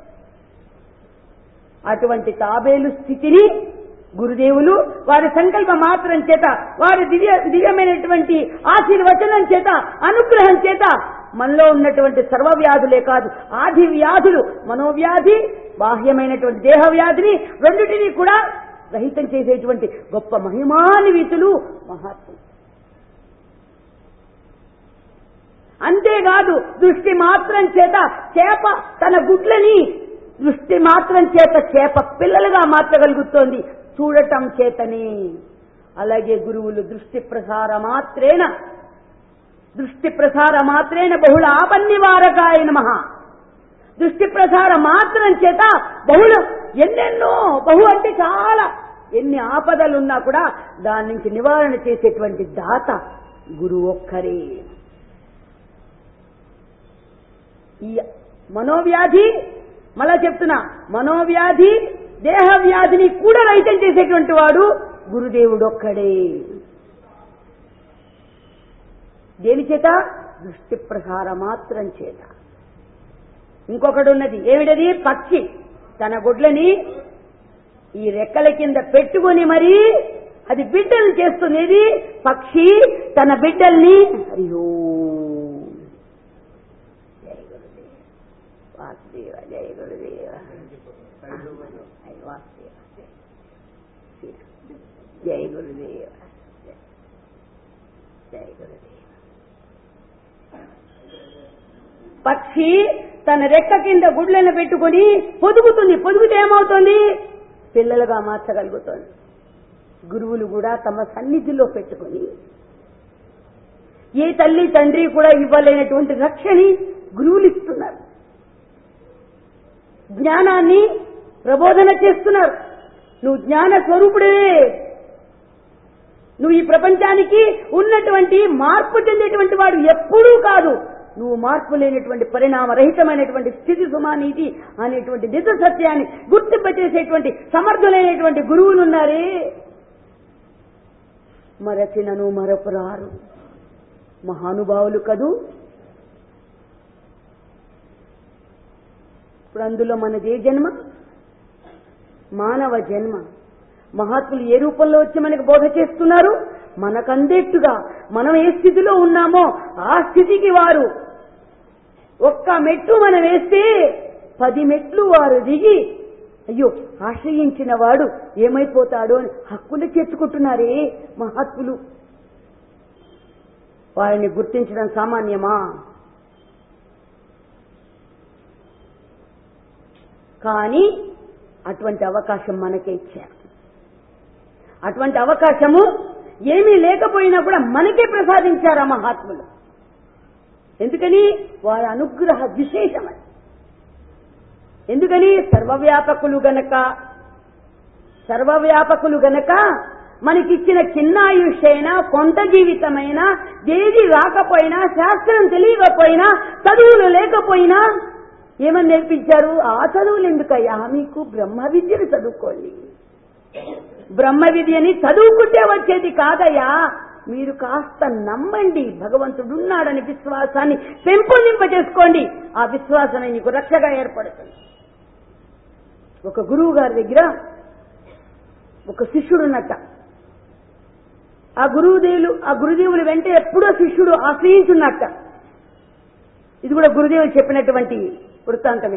అటువంటి తాబేలు స్థితిని గురుదేవులు వారి సంకల్ప మాత్రం చేత వారి దివ్య దివ్యమైనటువంటి ఆశీర్వచనం చేత అనుగ్రహం చేత మనలో ఉన్నటువంటి సర్వ వ్యాధులే కాదు ఆది వ్యాధులు మనోవ్యాధి బాహ్యమైనటువంటి దేహ వ్యాధిని రెండిటిని కూడా రహితం చేసేటువంటి గొప్ప మహిమాన్వితులు మహాత్ములు అంతేకాదు దృష్టి మాత్రం చేత చేప తన గుడ్లని దృష్టి మాత్రం చేత చేప పిల్లలుగా మార్చగలుగుతోంది చూడటం చేతనే అలాగే గురువులు దృష్టి ప్రసార మాత్రేన దృష్టి ప్రసార మాత్రేన బహుళ ఆపన్నివారకాయ నమ దృష్టి ప్రసార మాత్రం చేత బహుళ ఎన్నెన్నో బహు అంటే చాలా ఎన్ని ఆపదలున్నా కూడా దాని నుంచి నివారణ చేసేటువంటి దాత గురువు ఒక్కరే ఈ మనోవ్యాధి మళ్ళా చెప్తున్నా మనోవ్యాధి దేహ వ్యాధిని కూడా రహితం చేసేటువంటి వాడు గురుదేవుడు ఒక్కడే దేని చేత దృష్టి ప్రసార మాత్రం చేత ఇంకొకటి ఉన్నది ఏమిటది పక్షి తన గుడ్లని ఈ రెక్కల కింద పెట్టుకొని మరి అది బిడ్డలు చేస్తుంది ఇది పక్షి తన బిడ్డల్ని అయ్యో జై గురుదేవ వాసుదేవ జై గురుదేవ అయ్య వాసుదేవ జై. జై గురుదేవ జై. జై గురుదేవ పక్షి తన రెక్క కింద గుడ్లను పెట్టుకొని పొదుగుతుంది పొదుగుతే ఏమవుతుంది పిల్లలుగా మార్చగలుగుతుంది గురువులు కూడా తమ సన్నిధిలో పెట్టుకొని ఏ తల్లి తండ్రి కూడా ఇవ్వలేనటువంటి రక్షని గురువులు ఇస్తున్నారు జ్ఞానాన్ని ప్రబోధన చేస్తున్నారు నువ్వు జ్ఞాన స్వరూపుడే నువ్వు ఈ ప్రపంచానికి ఉన్నటువంటి మార్పు చెందేటువంటి వాడు ఎప్పుడూ కాదు నువ్వు మార్పు లేనటువంటి పరిణామరహితమైనటువంటి స్థితి సుమానీతి అనేటువంటి నిజ సత్యాన్ని గుర్తింపచేసేటువంటి సమర్థులైనటువంటి గురువులున్నారే మరచినను మరపురారు మహానుభావులు కదూ ఇప్పుడు అందులో మనదే జన్మ మానవ జన్మ మహాత్ములు ఏ రూపంలో వచ్చి మనకు బోధ చేస్తున్నారు మనకందేట్టుగా మనం ఏ స్థితిలో ఉన్నామో ఆ స్థితికి వారు ఒక్క మెట్టు మనం వేస్తే పది మెట్లు వారు దిగి అయ్యో ఆశ్రయించిన వాడు ఏమైపోతాడో అని హక్కులు చేర్చుకుంటున్నారే మహాత్ములు వారిని గుర్తించడం సామాన్యమా కానీ అటువంటి అవకాశం మనకే ఇచ్చారు అటువంటి అవకాశము ఏమీ లేకపోయినా కూడా మనకే ప్రసాదించారు ఆ మహాత్ములు ఎందుకని వారి అనుగ్రహ విశేషమని ఎందుకని సర్వవ్యాపకులు గనక సర్వవ్యాపకులు గనక మనకిచ్చిన చిన్న ఆయుష్యైనా కొంత జీవితమైనా ఏది రాకపోయినా శాస్త్రం తెలియకపోయినా చదువులు లేకపోయినా ఏమని నేర్పించారు ఆ చదువులు ఎందుకయ్యా మీకు బ్రహ్మ విద్యను చదువుకోండి బ్రహ్మ విద్యని చదువుకుంటే వచ్చేది కాదయ్యా మీరు కాస్త నమ్మండి భగవంతుడున్నాడని విశ్వాసాన్ని పెంపొందింపజేసుకోండి ఆ విశ్వాసమే నీకు రక్షగా ఏర్పడుతుంది ఒక గురువు గారి దగ్గర ఒక శిష్యుడున్నట్ట ఆ గురువుదేవులు ఆ గురుదేవులు వెంట ఎప్పుడో శిష్యుడు ఆశ్రయించున్నట్ట ఇది కూడా గురుదేవులు చెప్పినటువంటి వృత్తాంతమే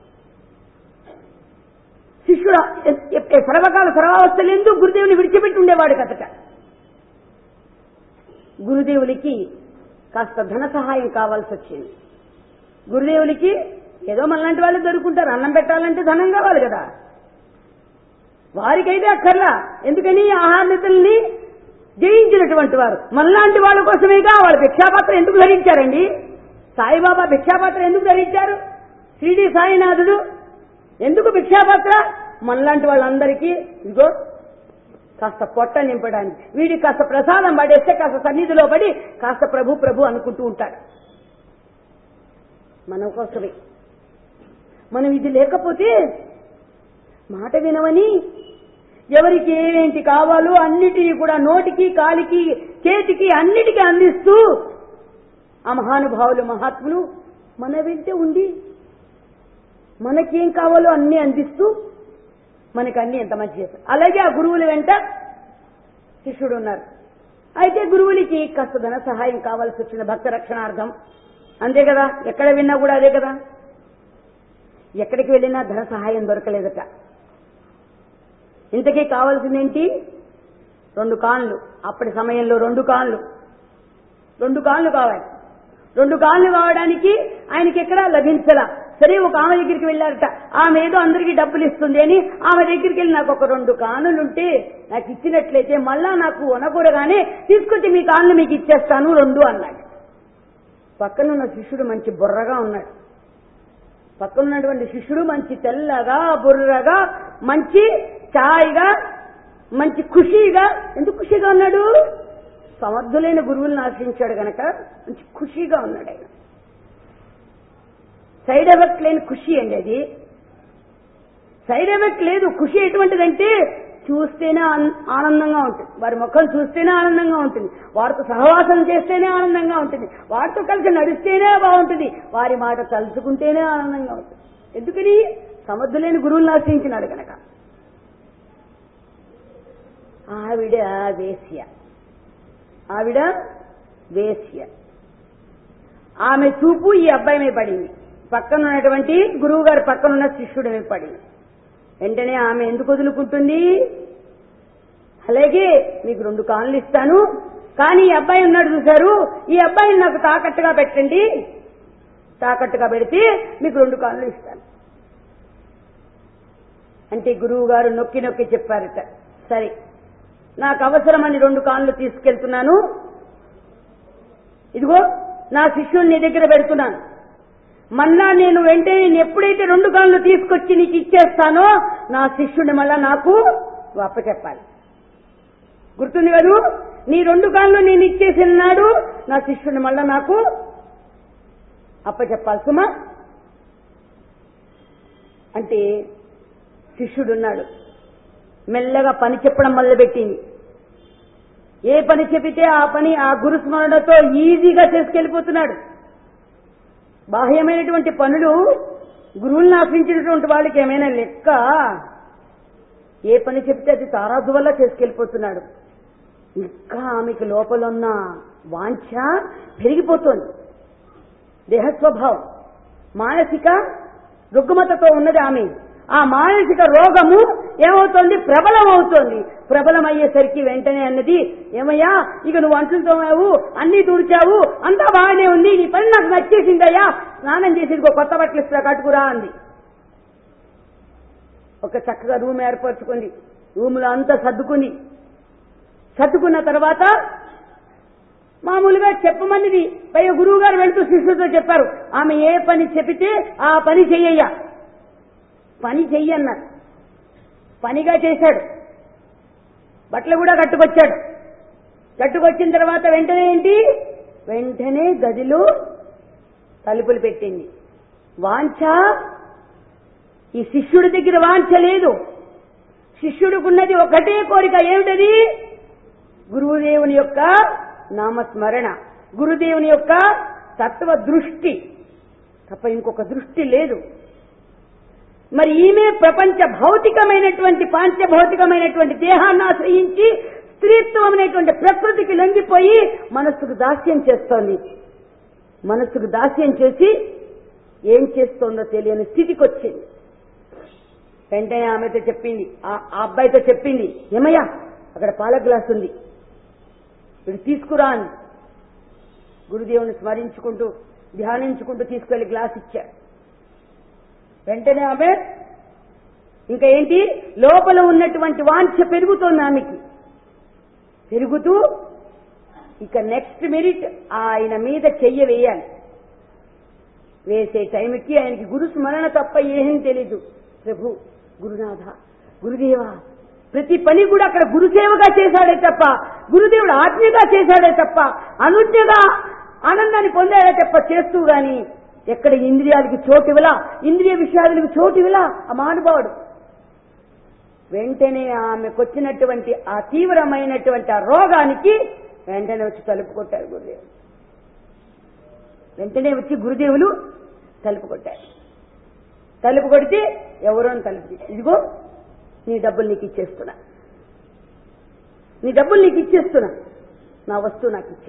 శిష్యుడు ఎ- ఎ- సర్వకాల సర్వావస్థలందు గురుదేవుని విడిచిపెట్టి ఉండేవాడు కదట గురుదేవులకి కాస్త ధన సహాయం కావాల్సి వచ్చింది గురుదేవులకి ఏదో మనలాంటి వాళ్ళు దొరుకుంటారు అన్నం పెట్టాలంటే ధనం కావాలి కదా వారికైతే అక్కర్లా ఎందుకని ఆహార్యతల్ని జయించినటువంటి వారు మనలాంటి వాళ్ళ కోసమేగా వాళ్ళ భిక్షాపాత్ర ఎందుకు ధరించారండి సాయిబాబా భిక్షాపాత్ర ఎందుకు ధరించారు షిరిడి సాయినాథుడు ఎందుకు భిక్షాపాత్ర మనలాంటి వాళ్ళందరికీ ఇదిగో కాస్త పొట్ట నింపడానికి వీడికి కాస్త ప్రసాదం పడేస్తే కాస్త సన్నిధిలో పడి కాస్త ప్రభు ప్రభు అనుకుంటూ ఉంటాడు మన కోసమే మనం ఇది లేకపోతే మాట వినవని ఎవరికి ఏమేంటి కావాలో అన్నిటినీ కూడా నోటికి కాలికి చేతికి అన్నిటికీ అందిస్తూ ఆ మహానుభావులు మహాత్ములు మన వెంటే ఉండి మనకేం కావాలో అన్ని అందిస్తూ మనకి అన్ని ఎంత మంచి చేస్తారు అలాగే ఆ గురువుల వెంట శిష్యుడు ఉన్నారు అయితే గురువులకి కాస్త ధన సహాయం కావాల్సి వచ్చిన భక్త రక్షణార్థం అంతే కదా ఎక్కడ విన్నా కూడా అదే కదా ఎక్కడికి వెళ్ళినా ధన సహాయం దొరకలేదట ఇంతకీ కావాల్సిందేంటి రెండు కాళ్ళు అప్పటి సమయంలో రెండు కాళ్ళు రెండు కాళ్ళు కావాలి రెండు కాళ్ళు కావడానికి ఆయనకి ఎక్కడా లభించలా సరే ఒక ఆమె దగ్గరికి వెళ్ళారట ఆమె ఏదో అందరికీ డబ్బులు ఇస్తుంది అని ఆమె దగ్గరికి వెళ్ళి నాకు ఒక రెండు కానులుంటే నాకు ఇచ్చినట్లయితే మళ్ళా నాకు వనకూడగానే తీసుకొచ్చి మీ కాళ్ళు మీకు ఇచ్చేస్తాను రెండు అన్నాడు పక్కనున్న శిష్యుడు మంచి బుర్రగా ఉన్నాడు పక్కనున్నటువంటి శిష్యుడు మంచి తెల్లగా బుర్రగా మంచి ఛాయిగా మంచి ఖుషీగా ఎందుకు ఖుషీగా ఉన్నాడు సమర్థులైన గురువులను ఆశ్రయించాడు గనక మంచి ఖుషీగా ఉన్నాడు ఆయన సైడ్ ఎఫెక్ట్ లేని ఖుషి అండి అది సైడ్ ఎఫెక్ట్ లేదు ఖుషి ఎటువంటిదంటే చూస్తేనే ఆన్- ఆనందంగా ఉంటుంది వారి ముఖం చూస్తేనే ఆనందంగా ఉంటుంది వారితో సహవాసం చేస్తేనే ఆనందంగా ఉంటుంది వారితో కలిసి నడిస్తేనే బాగుంటుంది వారి మాట తలుచుకుంటేనే ఆనందంగా ఉంటుంది ఎందుకని సమర్థులైన గురువులను ఆశ్రయించినాడు కనుక ఆవిడ వేశ్య ఆవిడ వేశ్య ఆమె చూపు ఈ అబ్బాయి మీద పడింది పక్కన ఉన్నటువంటి గురువు గారి పక్కన ఉన్న శిష్యుడి మీద పడింది వెంటనే ఆమె ఎందుకు వదులుకుంటుంది అలాగే మీకు రెండు కాళ్ళు ఇస్తాను కానీ ఈ అబ్బాయి ఉన్నాడు చూశారు ఈ అబ్బాయిని నాకు తాకట్టుగా పెట్టండి తాకట్టుగా పెడితే మీకు రెండు కాళ్ళు ఇస్తాను అంటే గురువు గారు నొక్కి నొక్కి చెప్పారట సరే నాకు అవసరమని రెండు కాళ్ళు తీసుకెళ్తున్నాను ఇదిగో నా శిష్యుని నీ దగ్గర పెడుతున్నాను మళ్ళా నేను వెంటనే నేను ఎప్పుడైతే రెండు కాళ్ళు తీసుకొచ్చి నీకు ఇచ్చేస్తానో నా శిష్యుని మళ్ళా నాకు అప్పచెప్పాలి గుర్తుంది కదూ నీ రెండు కాళ్ళు నేను ఇచ్చేసిన నాడు నా శిష్యుని మళ్ళా నాకు అప్పచెప్పాలి సుమా అంటే శిష్యుడున్నాడు మెల్లగా పని చెప్పడం మొదలుపెట్టింది ఏ పని చెబితే ఆ పని ఆ గురు స్మరణతో ఈజీగా చేసుకెళ్లిపోతున్నాడు బాహ్యమైనటువంటి పనులు గురువుల్ని ఆశ్రయించినటువంటి వాళ్ళకి ఏమైనా లెక్క ఏ పని చెప్తే అది తారాజు వల్ల చేసుకెళ్లిపోతున్నాడు ఇంకా ఆమెకి లోపల ఉన్న వాంఛ పెరిగిపోతోంది దేహ స్వభావం మానసిక రుగ్మతతో ఉన్నది ఆమె ఆ మానసిక రోగము ఏమవుతోంది ప్రబలం అవుతోంది ప్రబలం అయ్యేసరికి వెంటనే అన్నది ఏమయ్యా ఇక నువ్వు అంట్లు తోమావు అన్ని తుడిచావు అంతా బాగానే ఉంది నీ పని నాకు నచ్చేసిందయ్యా స్నానం చేసి ఇదిగో కొత్త బట్టలు ఇస్తా కట్టుకురా అంది ఒక చక్కగా రూమ్ ఏర్పరచుకుంది రూములో అంతా సర్దుకుంది సర్దుకున్న తర్వాత మామూలుగా చెప్పమన్నది పైగా గురువు గారు వెళ్తూ శిష్యులతో చెప్పారు ఆమె ఏ పని చెబితే ఆ పని చెయ్యయ్యా పని చెయ్యన్నారు పనిగా చేశాడు బట్టలు కూడా కట్టుకొచ్చాడు కట్టుకొచ్చిన తర్వాత వెంటనే ఏంటి వెంటనే గదిలో తలుపులు పెట్టింది వాంఛ ఈ శిష్యుడి దగ్గర వాంఛ లేదు శిష్యుడికున్నది ఒకటే కోరిక ఏమిటది గురువుదేవుని యొక్క నామస్మరణ గురుదేవుని యొక్క తత్వ దృష్టి తప్ప ఇంకొక దృష్టి లేదు మరి ఈమె ప్రపంచ భౌతికమైనటువంటి పాంచభౌతికమైనటువంటి దేహాన్ని ఆశ్రయించి స్త్రీత్వం అనేటువంటి ప్రకృతికి లొంగిపోయి మనస్సుకు దాస్యం చేస్తోంది మనస్సుకు దాస్యం చేసి ఏం చేస్తోందో తెలియని స్థితికి వచ్చింది వెంటనే ఆమెతో చెప్పింది ఆ ఆ అబ్బాయితో చెప్పింది ఏమయ్యా అక్కడ పాల గ్లాస్ ఉంది వీడు తీసుకురా అని గురుదేవుని స్మరించుకుంటూ ధ్యానించుకుంటూ తీసుకెళ్లి గ్లాస్ ఇచ్చాడు వెంటనే ఆమె ఇంకా ఏంటి లోపల ఉన్నటువంటి వాంఛ పెరుగుతోంది ఆమెకి పెరుగుతూ ఇక నెక్స్ట్ మినిట్ ఆయన మీద చెయ్య వేయాలి వేసే టైంకి ఆయనకి గురు స్మరణ తప్ప ఏం తెలీదు ప్రభు గురునాథ గురుదేవా ప్రతి పని కూడా అక్కడ గురుసేవగా చేశాడే తప్ప గురుదేవుడు ఆజ్ఞగా చేశాడే తప్ప అనుజ్ఞగా ఆనందాన్ని పొందాడే తప్ప చేస్తూ గాని ఎక్కడ ఇంద్రియాలకి చోటు ఇవ్వలా ఇంద్రియ విషయాలకు చోటు ఇవ్వలా ఆ మహానుభావుడు వెంటనే ఆమెకొచ్చినటువంటి ఆ తీవ్రమైనటువంటి ఆ రోగానికి వెంటనే వచ్చి తలుపు కొట్టారు గురుదేవులు వెంటనే వచ్చి గురుదేవులు తలుపు కొట్టారు తలుపు కొడితే ఎవరో అని తలుపు తీసి, ఇదిగో నీ డబ్బులు నీకు ఇచ్చేస్తున్నా నీ డబ్బులు నీకు ఇచ్చేస్తున్నా నా వస్తువు నాకు ఇచ్చే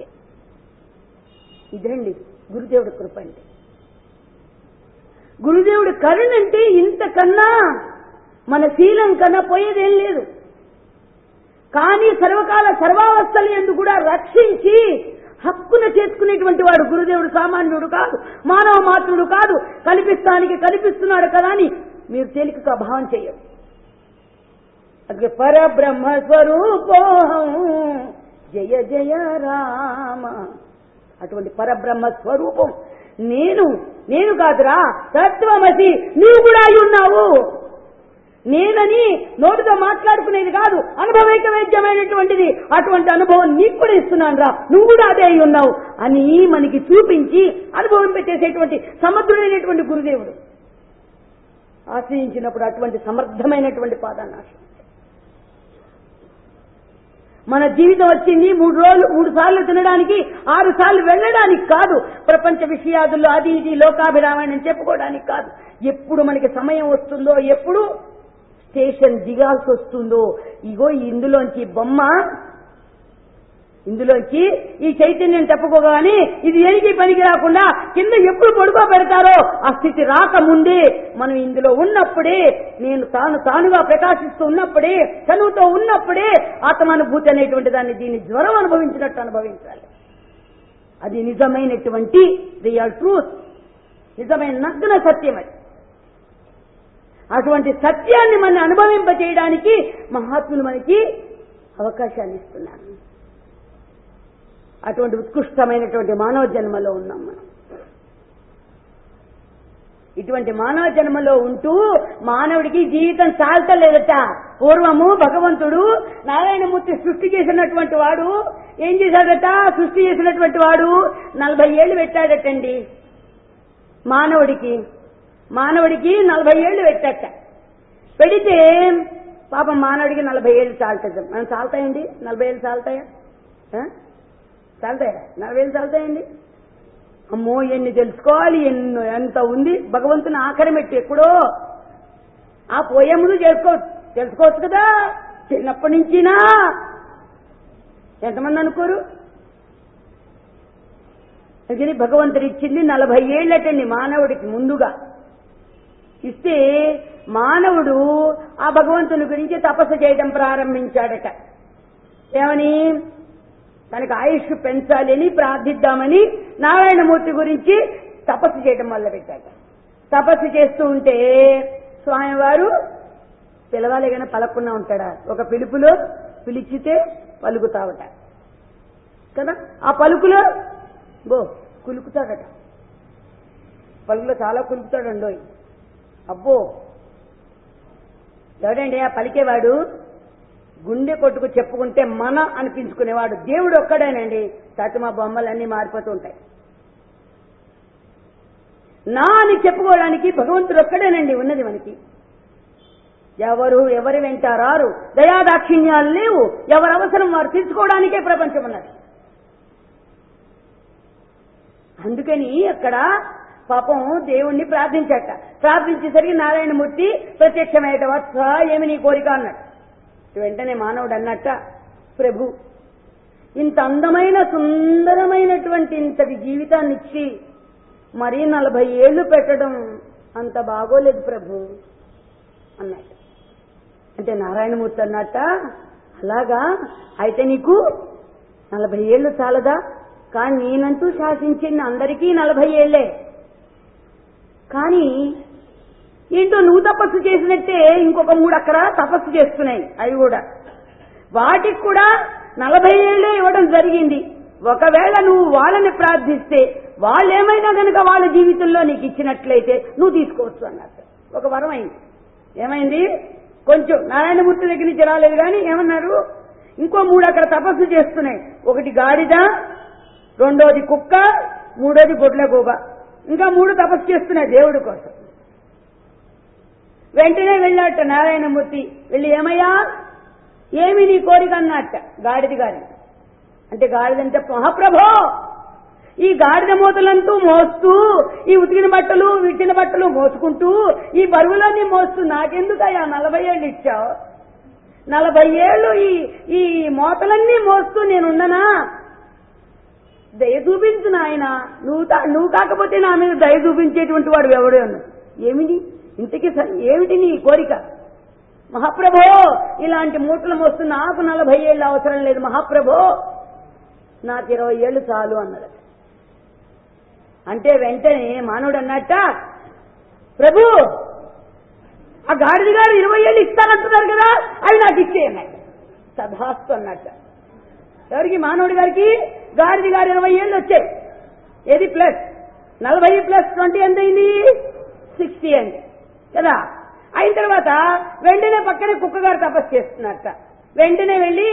ఇదండి గురుదేవుడి కృప అంటే గురుదేవుడి కరుణ అంటే ఇంతకన్నా మన శీలం కన్నా పోయేదేం లేదు కానీ సర్వకాల సర్వావస్థలు ఎందు కూడా రక్షించి హక్కున చేసుకునేటువంటి వాడు గురుదేవుడు సామాన్యుడు కాదు మానవ మాత్రుడు కాదు కల్పిస్తానికి కల్పిస్తున్నాడు కదా అని మీరు తేలికగా భావం చేయరు అదే పరబ్రహ్మ స్వరూపోహం జయ జయ రామ అటువంటి పరబ్రహ్మ స్వరూపం నేను నేను కాదురా తత్వమసి నువ్వు కూడా అయి ఉన్నావు నేనని నోటితో మాట్లాడుకునేది కాదు అనుభవైక వైద్యమైనటువంటిది అటువంటి అనుభవం నీకు కూడా ఇస్తున్నాను రా నువ్వు కూడా అదే అయి ఉన్నావు అని మనకి చూపించి అనుభవం పెట్టేసేటువంటి సమర్థుడైనటువంటి గురుదేవుడు ఆశ్రయించినప్పుడు అటువంటి సమర్థమైనటువంటి పాదాన్ని ఆశ్రయించాడు మన జీవితం వచ్చింది మూడు రోజులు మూడు సార్లు తినడానికి ఆరు సార్లు వెళ్ళడానికి కాదు ప్రపంచ విషయాదుల్లో అది ఇది లోకాభిరామాయణం చెప్పుకోవడానికి కాదు ఎప్పుడు మనకి సమయం వస్తుందో ఎప్పుడు స్టేషన్ దిగాల్సి వస్తుందో ఇగో ఇందులోంచి బొమ్మ ఇందులోంచి ఈ చైతన్యం తప్పుకోగానే ఇది ఎనికి పనికి రాకుండా కింద ఎప్పుడు పడుకో పెడతారో ఆ స్థితి రాకముందే మనం ఇందులో ఉన్నప్పుడే నేను తాను తానుగా ప్రకాశిస్తూ ఉన్నప్పుడే చనువుతో ఉన్నప్పుడే ఆత్మానుభూతి అనేటువంటి దాన్ని దీన్ని జ్వరం అనుభవించినట్టు అనుభవించాలి అది నిజమైనటువంటి రియల్ ట్రూత్ నిజమైన నగ్న సత్యం అది అటువంటి సత్యాన్ని మన అనుభవింపచేయడానికి మహాత్ములు మనకి అవకాశాన్ని ఇస్తున్నారు అటువంటి ఉత్కృష్టమైనటువంటి మానవ జన్మలో ఉన్నాం మనం ఇటువంటి మానవ జన్మలో ఉంటూ మానవుడికి జీవితం చాలతలేదట పూర్వము భగవంతుడు నారాయణమూర్తి సృష్టి చేసినటువంటి వాడు ఏం చేశాడట సృష్టి చేసినటువంటి వాడు నలభై ఏళ్ళు పెట్టాడటండి మానవుడికి మానవుడికి నలభై ఏళ్ళు పెట్టాట పెడితే పాపం మానవుడికి నలభై ఏళ్ళు చాలుతుంది మనం చాలుతాయండి నలభై ఏళ్ళు చాలుతాయా ఆ? చాలుతాయా నలభై ఏళ్ళు చాలుతాయండి అమ్మో ఎన్ని తెలుసుకోవాలి ఎన్నో ఎంత ఉంది భగవంతుని ఆఖరి మెట్టు ఎక్కడో ఆ పోయే ముందు చేసుకో తెలుసుకోవచ్చు కదా చిన్నప్పటి నుంచినా ఎంతమంది అనుకోరు అందుకని భగవంతుడు ఇచ్చింది నలభై ఏళ్ళటండి మానవుడికి ముందుగా ఇస్తే మానవుడు ఆ భగవంతుని గురించి తపస్సు చేయడం ప్రారంభించాడట ఏమని తనకు ఆయుష్ పెంచాలి అని ప్రార్థిద్దామని నారాయణమూర్తి గురించి తపస్సు చేయడం మొదలుపెట్టాట తపస్సు చేస్తూ ఉంటే స్వామివారు పిలవాలి కానీ పలకుండా ఉంటాడా ఒక పిలుపులో పిలిచితే పలుకుతావట కదా ఆ పలుకులో గో కులుకుతాడట పలుకులో చాలా కులుకుతాడండోయ్ అబ్బో ఎవడండి ఆ పలికేవాడు గుండె కొట్టుకు చెప్పుకుంటే మన అనిపించుకునేవాడు దేవుడు ఒక్కడేనండి తాత మా బొమ్మలన్నీ మారిపోతూ ఉంటాయి నా అని చెప్పుకోవడానికి భగవంతుడు ఒక్కడేనండి ఉన్నది మనకి ఎవరు ఎవరి వెంట రారు దయాదాక్షిణ్యాలు లేవు ఎవరి అవసరం వారు తీర్చుకోవడానికే ప్రపంచం ఉన్నది అందుకని అక్కడ పాపం దేవుణ్ణి ప్రార్థించట ప్రార్థించేసరికి నారాయణమూర్తి ప్రత్యక్షమయ్యట వత్స ఏమి నీ కోరిక అన్నాడు వెంటనే మానవుడు అన్నట్ట ప్రభు ఇంత అందమైన సుందరమైనటువంటి ఇంతటి జీవితాన్ని ఇచ్చి మరీ నలభై ఏళ్లు పెట్టడం అంత బాగోలేదు ప్రభు అన్నట్టు అంటే నారాయణమూర్తి అన్నట్ట అలాగా అయితే నీకు నలభై ఏళ్ళు చాలదా కానీ నేనంటూ శాసించింది అందరికీ నలభై ఏళ్లే కానీ ఏంటో నువ్వు తపస్సు చేసినట్టే ఇంకొక మూడు అక్కడ తపస్సు చేస్తున్నాయి అవి కూడా వాటికి కూడా నలభై ఏళ్ళే ఇవ్వడం జరిగింది ఒకవేళ నువ్వు వాళ్ళని ప్రార్థిస్తే వాళ్ళేమైనా గనుక వాళ్ళ జీవితంలో నీకు ఇచ్చినట్లయితే నువ్వు తీసుకోవచ్చు అన్నట్టు ఒక వరం అయింది ఏమైంది కొంచెం నారాయణమూర్తి దగ్గర నుంచి రాలేదు కానీ ఏమన్నారు ఇంకో మూడు అక్కడ తపస్సు చేస్తున్నాయి ఒకటి గాడిద రెండోది కుక్క మూడోది గొడ్ల గోబ ఇంకా మూడు తపస్సు చేస్తున్నాయి దేవుడి కోసం వెంటనే వెళ్ళాట నారాయణమూర్తి వెళ్ళి ఏమయ్యా ఏమి నీ కోరిక అన్నట్ట గాడిద గారి అంటే గాడిదంటే మహాప్రభో ఈ గాడిద మూతలంటూ మోస్తూ ఈ ఉతికిన బట్టలు విట్టిన బట్టలు మోసుకుంటూ ఈ బరువులన్నీ మోస్తూ నాకెందుకయ్యా నలభై ఏళ్ళు ఇచ్చావు నలభై ఏళ్ళు ఈ ఈ మోతలన్నీ మోస్తూ నేనున్ననా దయ చూపించు నాయన నువ్వు తా- నువ్వు కాకపోతే నా మీద దయ చూపించేటువంటి వాడు ఎవడే అన్నాడు ఏమిటి ఇంతకీ స- ఏమిటి నీ కోరిక మహాప్రభో ఇలాంటి మూటలు మోస్తూ నాకు నలభై ఏళ్ళు అవసరం లేదు మహాప్రభో నాకు ఇరవై ఏళ్ళు చాలు అన్నాడు అంటే వెంటనే మానవుడు అన్నట్ట ప్రభు ఆ గాడిద గారు ఇరవై ఏళ్ళు ఇస్తానంటున్నారు కదా అవి నాకు ఇచ్చేయన్నట్టు సభాస్తు అన్నట్టు ఎవరికి మానవుడి గారికి గాడిది గారు ఇరవై ఏళ్ళు వచ్చాయి ఏది ప్లస్ నలభై ప్లస్ ట్వంటీ ఎంత అయింది సిక్స్టీ అండి కదా అయిన తర్వాత వెంటనే పక్కనే కుక్క గారు తపస్సు చేస్తున్నట్ట వెంటనే వెళ్ళి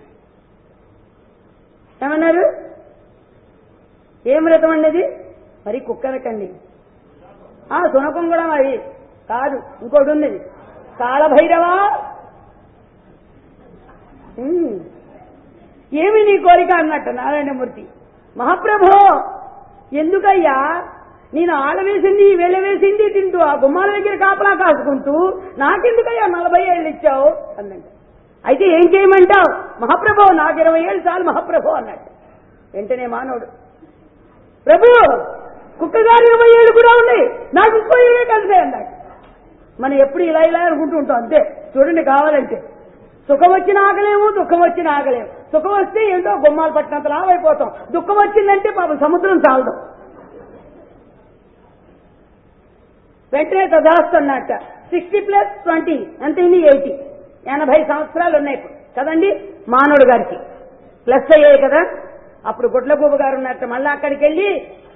ఏమన్నారు ఏం వ్రతం అండి అది మరి కుక్కనకండి ఆ సునకం కూడా మరి కాదు ఇంకోటి ఉంది కాళభైరవా ఉమ్. ఏమి నీ కోరిక అన్నట్టు నారాయణమూర్తి మహాప్రభో ఎందుకయ్యా నేను ఆడవేసింది వేసింది తింటూ ఆ గుమ్మాల దగ్గర కాపలా కాసుకుంటూ నాకెందుకయ్యా నలభై ఏళ్ళు ఇచ్చావు అన్నట్టు అయితే ఏం చేయమంటావు మహాప్రభు నాకు ఇరవై ఏళ్ళు చాలు మహాప్రభు అన్నట్టు వెంటనే మానవుడు ప్రభు కుక్కగారు ఇరవై ఏళ్ళు కూడా ఉన్నాయి నాకు ఇంకో ఇరవై కలిసే అన్నాడు మనం ఎప్పుడు ఇలా ఇలా అనుకుంటూ ఉంటాం అంతే చూడండి కావాలంటే సుఖం వచ్చిన ఆగలేము దుఃఖం వచ్చిన ఆగలేము సుఖం వస్తే ఏంటో గుమ్మాలు పట్టినంత లాభైపోతాం దుఃఖం వచ్చిందంటే పాపం సముద్రం చాలదు వెంటనే తదాస్తున్నట్ట సిక్స్టీ ప్లస్ ట్వంటీ ఎంత అయింది ఎయిటీ ఎనభై సంవత్సరాలు ఉన్నాయి ఇప్పుడు కదండి మానవుడు గారికి ప్లస్ అయ్యాయి కదా అప్పుడు గుడ్లగూబ గారు ఉన్నట్టు మళ్ళీ అక్కడికి వెళ్ళి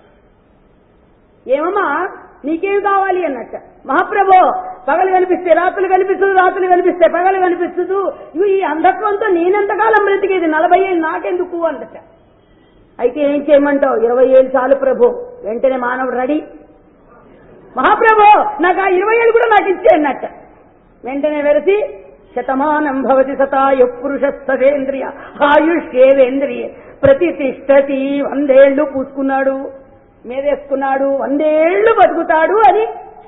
ఏమమ్మా నీకేం కావాలి అన్నట్ట మహాప్రభో పగలు కనిపిస్తే రాత్రులు కనిపిస్తుంది రాత్రులు కనిపిస్తే పగలు కనిపిస్తుంది ఇవి ఈ అంధత్వంతో నేనెంతకాలం బ్రతికేది నలభై ఏళ్ళు నాకెందుకు అందట అయితే ఏం చేయమంటావు ఇరవై ఏళ్ళు చాలు ప్రభు వెంటనే మానవుడు రెడీ మహాప్రభు నాకు ఆ ఇరవై ఏళ్ళు కూడా నాకు ఇచ్చే అన్నట్ట వెంటనే వెరసి శతమానం భవతి సతాయు పురుష సవేంద్రియ ఆయుష్యేవేంద్రియ ప్రతిష్టతి వందేళ్లు పూసుకున్నాడు మీదేసుకున్నాడు వందేళ్లు బతుకుతాడు అని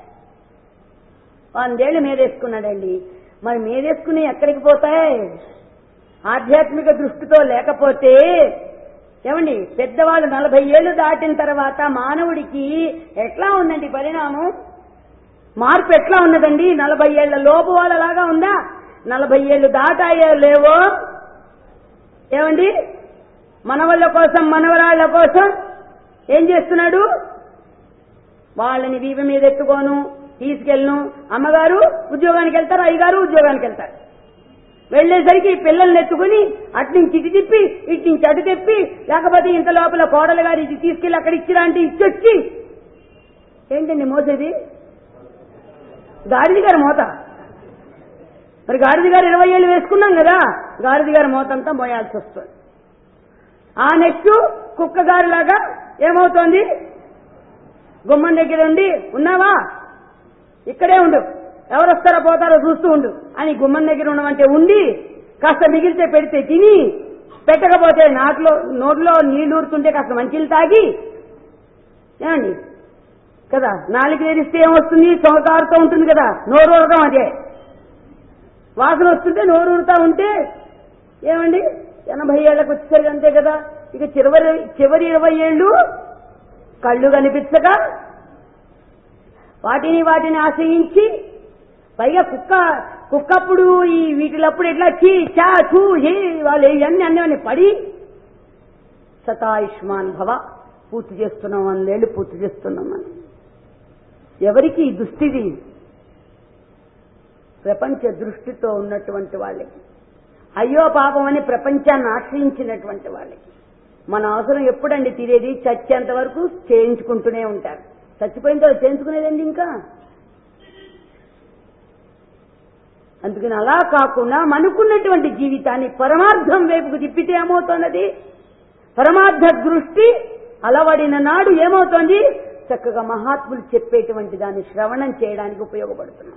వందేళ్లు మీదేసుకున్నాడండి మరి మీదేసుకుని ఎక్కడికి పోతాయి ఆధ్యాత్మిక దృష్టితో లేకపోతే ఏమండి పెద్దవాళ్ళు నలభై ఏళ్లు దాటిన తర్వాత మానవుడికి ఎట్లా ఉందండి పరిణామం మార్పు ఎట్లా ఉన్నదండి నలభై ఏళ్ల లోపు వాళ్ళలాగా ఉందా నలభై ఏళ్లు దాటాయో లేవో ఏమండి మనవళ్ళ కోసం మనవరాళ్ల కోసం ఏం చేస్తున్నాడు వాళ్ళని వీపు మీద ఎత్తుకోను తీసుకెళ్ళను అమ్మగారు ఉద్యోగానికి వెళ్తారు అయ్యగారు ఉద్యోగానికి వెళ్తారు వెళ్లేసరికి పిల్లల్ని ఎత్తుకుని అట్నుంచి ఇటు తిప్పి ఇటు నుంచి అటు తిప్పి లేకపోతే ఇంత లోపల కోడలు గారు ఇది తీసుకెళ్లి అక్కడ ఇచ్చిరా అంటే ఇచ్చొచ్చి ఏంటండి మోసేది గాడిది గారి మోత మరి గాడిది గారు ఇరవై ఏళ్ళు వేసుకున్నాం కదా గాడిది గారి మోతంతా మోయాల్సి వస్తుంది ఆ నెక్స్ట్ కుక్క గారిలాగా ఏమవుతోంది గుమ్మం దగ్గర ఉండి ఉన్నావా ఇక్కడే ఉండు ఎవరు వస్తారో పోతారో చూస్తూ ఉండు అని గుమ్మం దగ్గర ఉండమంటే ఉండి కాస్త మిగిలితే పెడితే తిని పెట్టకపోతే నాట్లో నోట్లో నీళ్లు ఊరుతుంటే కాస్త మంచిలు తాగి ఏమండి కదా నాలుగు తెరిస్తే ఏమొస్తుంది సొంకారుతో ఉంటుంది కదా నోరు ఊరడం అదే వాసన వస్తుంటే నోరు ఊరుతా ఉంటే ఏమండి ఎనభై ఏళ్లకు వచ్చేసరికి అంతే కదా ఇక చివరి చివరి ఇరవై ఏళ్ళు కళ్ళు కనిపించక వాటిని వాటిని ఆశ్రయించి పైగా కుక్క కుక్కప్పుడు ఈ వీటిలప్పుడు ఇట్లా చీ చా చూ హే వాళ్ళు ఇవన్నీ అన్నీ పడి శతాయుష్మాన్ భవ పూర్తి చేస్తున్నాం వందేళ్లు పూర్తి చేస్తున్నాం మనం ఎవరికి ఈ దుస్థితి ప్రపంచ దృష్టితో ఉన్నటువంటి వాళ్ళకి అయ్యో పాపం అని ప్రపంచాన్ని ఆశ్రయించినటువంటి వాళ్ళకి మన అవసరం ఎప్పుడండి తీరేది చచ్చేంత వరకు చేయించుకుంటూనే ఉంటారు చచ్చిపోయిన తర్వాత చేయించుకునేదండి ఇంకా అందుకని అలా కాకుండా మనకున్నటువంటి జీవితాన్ని పరమార్థం వైపుకు తిప్పితే ఏమవుతున్నది పరమార్థ దృష్టి అలవడిన నాడు ఏమవుతోంది చక్కగా మహాత్ములు చెప్పేటువంటి దాన్ని శ్రవణం చేయడానికి ఉపయోగపడుతున్నాం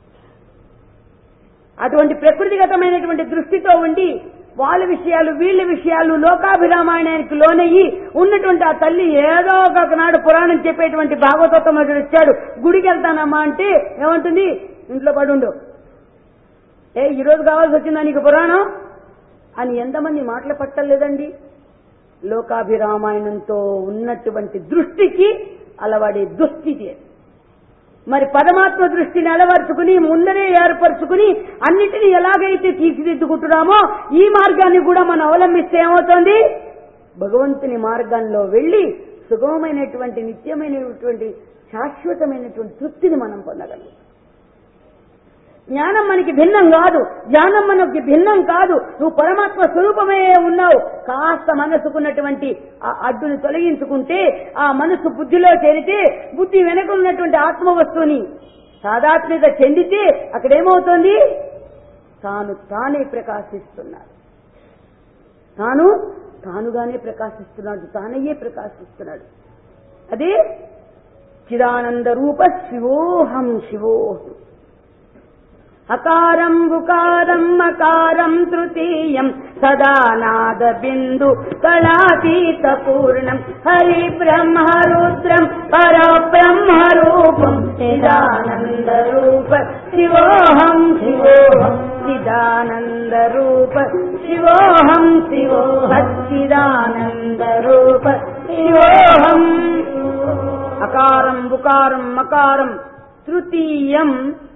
అటువంటి ప్రకృతిగతమైనటువంటి దృష్టితో ఉండి వాళ్ళ విషయాలు వీళ్ళ విషయాలు లోకాభిరామాయణానికి లోనయ్యి ఉన్నటువంటి ఆ తల్లి ఏదో ఒక నాడు పురాణం చెప్పేటువంటి భాగవతం వచ్చాడు గుడికి వెళ్తానమ్మా అంటే ఏమంటుంది ఇంట్లో పడుండు ఏ ఈరోజు కావాల్సి వచ్చిందా నీకు పురాణం అని ఎంతమంది మాటలు పట్టలేదండి లోకాభిరామాయణంతో ఉన్నటువంటి దృష్టికి అలవాడే దుస్థితి అది. మరి పరమాత్మ దృష్టిని అలవర్చుకుని ముందరే ఏర్పరచుకుని అన్నిటిని ఎలాగైతే తీర్చిదిద్దుకుంటున్నామో ఈ మార్గాన్ని కూడా మనం అవలంబిస్తే ఏమవుతుంది భగవంతుని మార్గంలో వెళ్లి సుగమమైనటువంటి నిత్యమైనటువంటి శాశ్వతమైనటువంటి తృప్తిని మనం పొందగలం జ్ఞానం మనకి భిన్నం కాదు జ్ఞానం మనకి భిన్నం కాదు నువ్వు పరమాత్మ స్వరూపమే ఉన్నావు కాస్త మనసుకున్నటువంటి ఆ అడ్డుని తొలగించుకుంటే ఆ మనసు బుద్ధిలో చేరితే బుద్ధి వెనక ఉన్నటువంటి ఆత్మ వస్తువుని సాదాత్మ్యత చెందితే అక్కడేమవుతుంది తాను తానే ప్రకాశిస్తున్నాడు తాను తానుగానే ప్రకాశిస్తున్నాడు తానయ్యే ప్రకాశిస్తున్నాడు అదే చిదానంద రూప శివోహం శివోహం అకారం ఉకారం మకారం తృతీయం సదానాద బిందు కళాతీత పూర్ణం హరి బ్రహ్మ రుద్రం పర బ్రహ్మ రూపం చిదానంద రూప శివోహం శివోహం చిదానంద రూప శివోహం శివో సచ్చిదానంద రూప శివోహం అకారం ఉకారం మకారం తృతీయం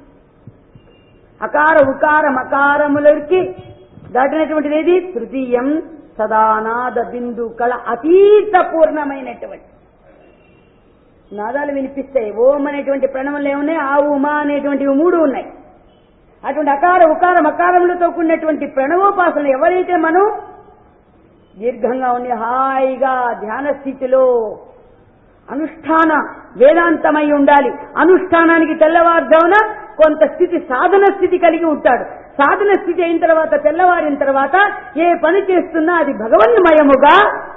అకార ఉకార మకారములకి దాటినటువంటిది ఏది తృతీయం సదానాద బిందు కళ అతీత పూర్ణమైనటువంటి నాదాలు వినిపిస్తాయి ఓం అనేటువంటి ప్రణములు ఏమున్నాయి ఆ ఉమా అనేటువంటివి మూడు ఉన్నాయి అటువంటి అకార ఉకార మకారములతో కూడినటువంటి ప్రణవోపాసన ఎవరైతే మనం దీర్ఘంగా ఉండి హాయిగా ధ్యాన స్థితిలో అనుష్ఠాన వేదాంతమై ఉండాలి అనుష్ఠానానికి తెల్లవారుజామున కొంత స్థితి సాధన స్థితి కలిగి ఉంటాడు సాధన స్థితి అయిన తర్వాత తెల్లవారిన తర్వాత ఏ పని చేస్తున్నా అది భగవన్మయముగా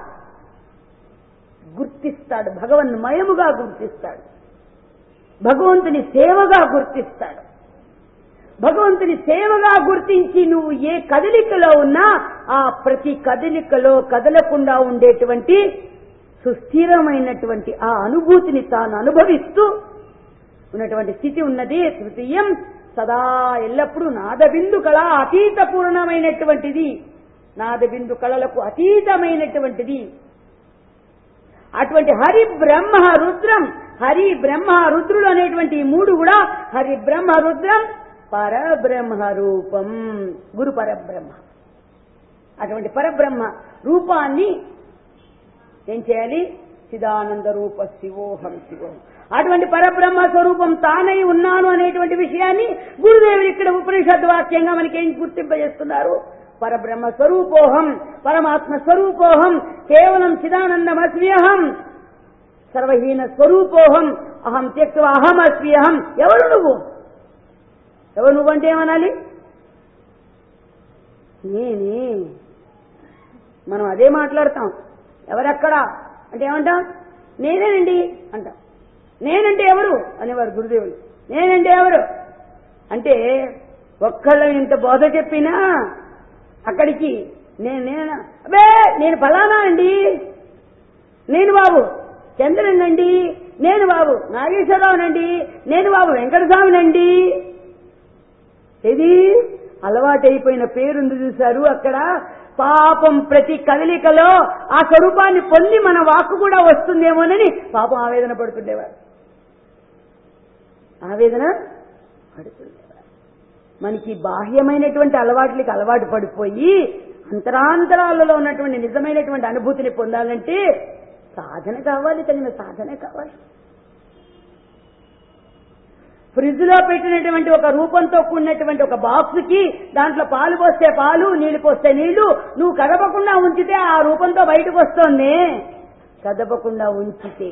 గుర్తిస్తాడు భగవన్మయముగా గుర్తిస్తాడు భగవంతుని సేవగా గుర్తిస్తాడు భగవంతుని సేవగా గుర్తించి నువ్వు ఏ కదలికలో ఉన్నా ఆ ప్రతి కదలికలో కదలకుండా ఉండేటువంటి సుస్థిరమైనటువంటి ఆ అనుభూతిని తాను అనుభవిస్తూ ఉన్నటువంటి స్థితి ఉన్నది తృతీయం సదా ఎల్లప్పుడూ నాదబిందు కళ అతీత పూర్ణమైనటువంటిది నాదబిందు కళలకు అతీతమైనటువంటిది అటువంటి హరి బ్రహ్మ రుద్రం హరి బ్రహ్మ రుద్రులు అనేటువంటి ఈ మూడు కూడా హరి బ్రహ్మ రుద్రం పరబ్రహ్మ రూపం గురు పరబ్రహ్మ అటువంటి పరబ్రహ్మ రూపాన్ని ఏం చేయాలి చిదానంద రూప శివోహం శివోహం అటువంటి పరబ్రహ్మ స్వరూపం తానై ఉన్నాను అనేటువంటి విషయాన్ని గురుదేవుడు ఇక్కడ ఉపనిషద్ వాక్యంగా మనకేం గుర్తింపజేస్తున్నారు పరబ్రహ్మ స్వరూపోహం పరమాత్మ స్వరూపోహం కేవలం చిదానందమస్మ్యహం సర్వహీన స్వరూపోహం అహం త్యక్వ అహం అస్మ్యహం ఎవరు నువ్వు ఎవరు నువ్వంటే ఏమనాలి నేనే మనం అదే మాట్లాడతాం ఎవరెక్కడా అంటే ఏమంటాం నేనేనండి అంటాం నేనంటే ఎవరు అనేవారు గురుదేవులు నేనంటే ఎవరు అంటే ఒక్కళ్ళ ఇంత బోధ చెప్పినా అక్కడికి నేను నేను అబే నేను ఫలానా అండి నేను బాబు చంద్రునండి నేను బాబు నాగేశ్వరరావునండి నేను బాబు వెంకటస్వామినండి ఇది అలవాటైపోయిన పేరుంది చూశారు అక్కడ పాపం ప్రతి కదలికలో ఆ స్వరూపాన్ని పొంది మన వాక్కు కూడా వస్తుందేమోనని పాపం ఆవేదన పడుతుండేవారు ఆవేదన పడుతుండేవారు మనకి బాహ్యమైనటువంటి అలవాట్లకి అలవాటు పడిపోయి అంతరాంతరాలలో ఉన్నటువంటి నిజమైనటువంటి అనుభూతిని పొందాలంటే సాధన కావాలి తగిన సాధన కావాలి ఫ్రిడ్జ్ లో పెట్టినటువంటి ఒక రూపంతో కూడినటువంటి ఒక బాక్స్ కి దాంట్లో పాలు పోస్తే పాలు నీళ్లు పోస్తే నీళ్లు నువ్వు కదపకుండా ఉంచితే ఆ రూపంతో బయటకు వస్తోంది కదపకుండా ఉంచితే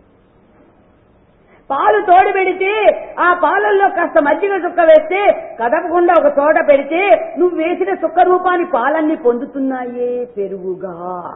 పాలు తోడు పెడితే ఆ పాలల్లో కాస్త మజ్జిగ చుక్క వేస్తే కదపకుండా ఒక చోట పెడితే నువ్వు వేసిన చుక్క రూపాన్ని పాలన్నీ పొందుతున్నాయే పెరుగుగా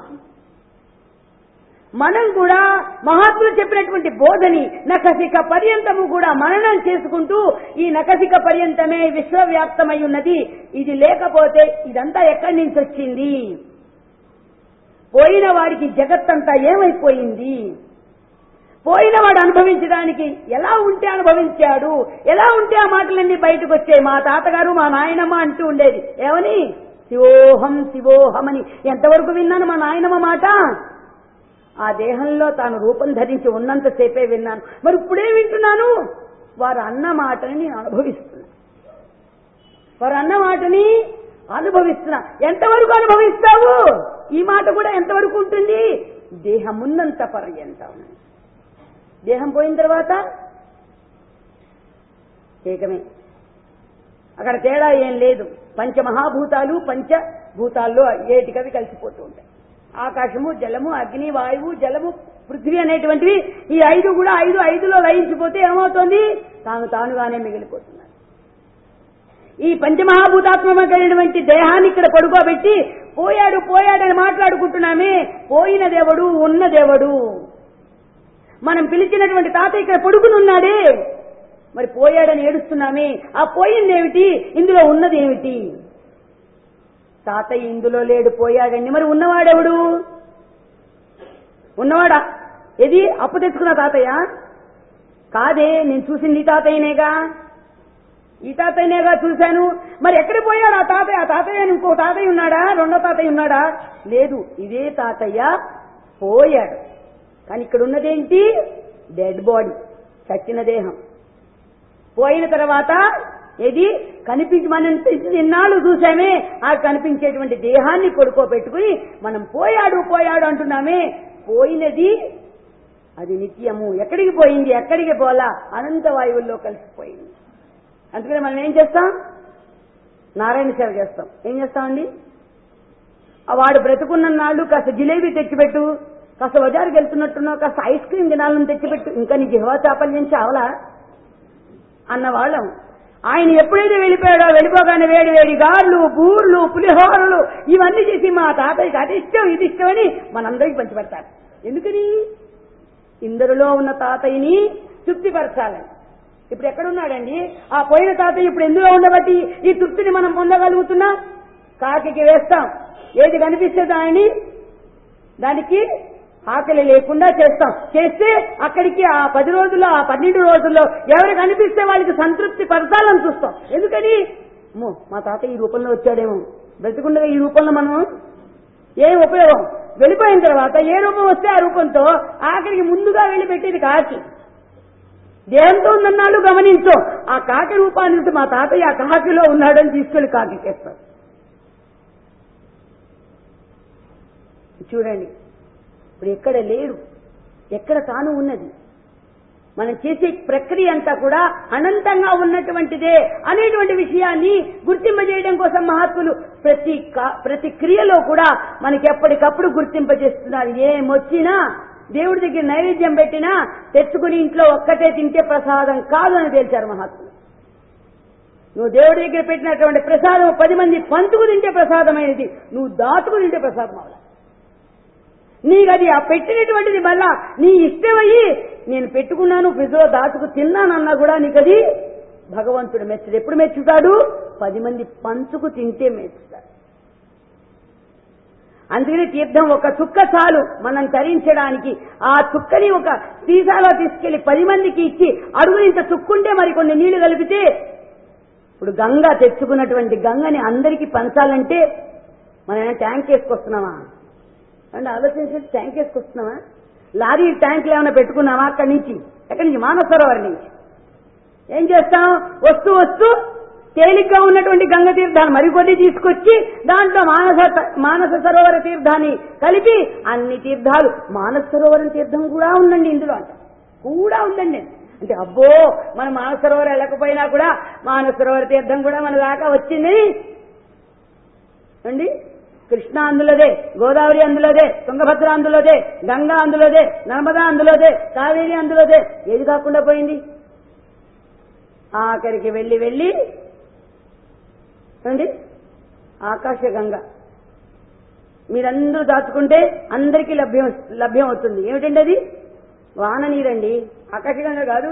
మనం కూడా మహాత్ములు చెప్పినటువంటి బోధని నకసిక పర్యంతము కూడా మననం చేసుకుంటూ ఈ నకసిక పర్యంతమే విశ్వవ్యాప్తమై ఉన్నది ఇది లేకపోతే ఇదంతా ఎక్కడి నుంచి వచ్చింది పోయిన వాడికి జగత్తంతా ఏమైపోయింది పోయిన వాడు అనుభవించడానికి ఎలా ఉంటే అనుభవించాడు ఎలా ఉంటే ఆ మాటలన్నీ బయటకు వచ్చాయి మా తాతగారు మా నాయనమ్మ అంటూ ఉండేది ఏమని శివోహం శివోహం అని ఎంతవరకు విన్నాను మా నాయనమ్మ మాట ఆ దేహంలో తాను రూపం ధరించి ఉన్నంతసేపే విన్నాను మరి ఇప్పుడే వింటున్నాను వారు అన్న మాటని నేను అనుభవిస్తున్నా వారు అన్న మాటని అనుభవిస్తున్నా ఎంతవరకు అనుభవిస్తావు ఈ మాట కూడా ఎంతవరకు ఉంటుంది దేహమున్నంత పర్యంతం దేహం పోయిన తర్వాత ఏకమే అక్కడ తేడా ఏం లేదు పంచమహాభూతాలు పంచభూతాల్లో ఏటికవి కలిసిపోతూ ఉంటాయి ఆకాశము జలము అగ్ని వాయువు జలము పృథ్వీ అనేటువంటివి ఈ ఐదు కూడా ఐదు ఐదులో లయించిపోతే ఏమవుతుంది తాను తానుగానే మిగిలిపోతున్నారు ఈ పంచమహాభూతాత్మకమైనటువంటి దేహాన్ని ఇక్కడ పడుకోబెట్టి పోయాడు పోయాడని మాట్లాడుకుంటున్నామే పోయిన దేవుడు ఉన్న దేవుడు మనం పిలిచినటువంటి తాత ఇక్కడ పడుకునున్నాడే మరి పోయాడని ఏడుస్తున్నామే ఆ పోయింది ఏమిటి ఇందులో ఉన్నది ఏమిటి తాతయ్య ఇందులో లేడు పోయాడండి మరి ఉన్నవాడెవడు ఉన్నవాడా ఏది అప్పు తెచ్చుకున్న తాతయ్య కాదే నేను చూసింది ఈ తాతయ్యనేగా ఈ తాతయ్యనేగా చూశాను మరి ఎక్కడికి పోయాడు ఆ తాతయ్య ఆ తాతయ్య అని ఇంకో తాతయ్య ఉన్నాడా రెండో తాతయ్య ఉన్నాడా లేదు ఇదే తాతయ్య పోయాడు కానీ ఇక్కడ ఉన్నదేంటి డెడ్ బాడీ చచ్చిన దేహం పోయిన తర్వాత ఏది కనిపించి మనం ఎన్నాళ్ళు చూసామే ఆ కనిపించేటువంటి దేహాన్ని పడుకోబెట్టుకుని మనం పోయాడు పోయాడు అంటున్నామే పోయినది అది నిత్యము ఎక్కడికి పోయింది ఎక్కడికి పోలా అనంత వాయువుల్లో కలిసిపోయింది అందుకని మనం ఏం చేస్తాం నారాయణ సేవ చేస్తాం ఏం చేస్తామండి ఆ వాడు బ్రతుకున్న నాళ్ళు కాస్త జిలేబీ తెచ్చిపెట్టు కాస్త బజారుకి వెళ్తున్నట్టున్నావు కాస్త ఐస్ క్రీమ్ దినాలను తెచ్చిపెట్టు ఇంకా నీ జిహ్వా చాపల్యం చావలా అన్న వాళ్ళం ఆయన ఎప్పుడైతే వెళ్ళిపోయాడో వెళ్ళిపోగానే వేడి వేడి గార్లు బూర్లు పులిహోరలు ఇవన్నీ చేసి మా తాతయ్యకి అది ఇష్టం ఇది ఇష్టమని మనందరికి పంచిపెడతారు ఎందుకని ఇందరిలో ఉన్న తాతయ్యని తృప్తిపరచాలని ఇప్పుడు ఎక్కడున్నాడండి ఆ పోయిన తాతయ్య ఇప్పుడు ఎందులో ఉండబట్టి ఈ తృప్తిని మనం పొందగలుగుతున్నాం కాకికి వేస్తాం ఏది కనిపిస్తే దానిని దానికి ఆకలి లేకుండా చేస్తాం చేస్తే అక్కడికి ఆ పది రోజుల్లో ఆ పన్నెండు రోజుల్లో ఎవరు కనిపిస్తే వాళ్ళకి సంతృప్తి పరచాలని చూస్తాం ఎందుకని అమ్మో మా తాత ఈ రూపంలో వచ్చాడేమో బ్రతికుండగా ఈ రూపంలో మనం ఏం ఉపయోగం వెళ్ళిపోయిన తర్వాత ఏ రూపం వస్తే ఆ రూపంతో ఆఖరికి ముందుగా వెళ్ళి పెట్టేది కాకి దేంతో ఉందన్నాళ్ళు గమనించు ఆ కాకి రూపాన్ని చూసి మా తాతయ్య ఆ కాకిలో ఉన్నాడని తీసుకెళ్లి కాకికేస్తాం చూడండి ఇప్పుడు ఎక్కడ లేడు ఎక్కడ తాను ఉన్నది మనం చేసే ప్రక్రియ అంతా కూడా అనంతంగా ఉన్నటువంటిదే అనేటువంటి విషయాన్ని గుర్తింపజేయడం కోసం మహాత్ములు ప్రతి కా- ప్రతి క్రియలో కూడా మనకి ఎప్పటికప్పుడు గుర్తింపజేస్తున్నారు ఏమొచ్చినా దేవుడి దగ్గర నైవేద్యం పెట్టినా తెచ్చుకుని ఇంట్లో ఒక్కటే తింటే ప్రసాదం కాదు అని తేల్చారు మహాత్ములు నువ్వు దేవుడి దగ్గర పెట్టినటువంటి ప్రసాదం పది మంది పంచుకు తింటే ప్రసాదమైనది నువ్వు దాచుకు తింటే ప్రసాదం అవ్వాలి నీకు అది ఆ పెట్టినటువంటిది మళ్ళా నీ ఇష్టమయ్యి నేను పెట్టుకున్నాను ఫ్రిడ్జ్ లో దాచుకు తిన్నానన్నా కూడా నీకు అది భగవంతుడు మెచ్చడు ఎప్పుడు మెచ్చుతాడు పది మంది పంచుకు తింటే మెచ్చుతాడు అందుకని తీర్థం ఒక చుక్క చాలు మనం తరించడానికి ఆ చుక్కని ఒక సీసాలో తీసుకెళ్లి పది మందికి ఇచ్చి అడుగు ఇంత చుక్కుంటే మరి కొన్ని నీళ్లు కలిపితే ఇప్పుడు గంగ తెచ్చుకున్నటువంటి గంగని అందరికీ పంచాలంటే మనం ఏమైనా ట్యాంక్ వేసుకొస్తున్నామా అంటే ఆలోచించి ట్యాంక్ వేసుకొస్తున్నావా లారీ ట్యాంకులు ఏమైనా పెట్టుకున్నావా అక్కడి నుంచి ఎక్కడి నుంచి మానవ సరోవర్ నుంచి ఏం చేస్తాం వస్తూ వస్తూ తేలిగ్గా ఉన్నటువంటి గంగ తీర్థాన్ని మరికొన్ని తీసుకొచ్చి దాంట్లో మానస మానస సరోవర తీర్థాన్ని కలిపి అన్ని తీర్థాలు మానస సరోవరం తీర్థం కూడా ఉందండి ఇందులో అంట కూడా ఉందండి అంటే అబ్బో మన మానస సరోవరం వెళ్ళకపోయినా కూడా మానస సరోవర తీర్థం కూడా మన దాకా వచ్చిందని అండి కృష్ణ అందులోదే గోదావరి అందులోదే తుంగభద్ర అందులోదే గంగా అందులోదే నర్మదా అందులోదే కావేరి అందులోదే ఏది కాకుండా పోయింది ఆఖరికి వెళ్ళి వెళ్ళి అండి ఆకాశ గంగ మీరందరూ దాచుకుంటే అందరికీ లభ్యం లభ్యం అవుతుంది ఏమిటండి అది వాన నీరండి ఆకాశగంగ కాదు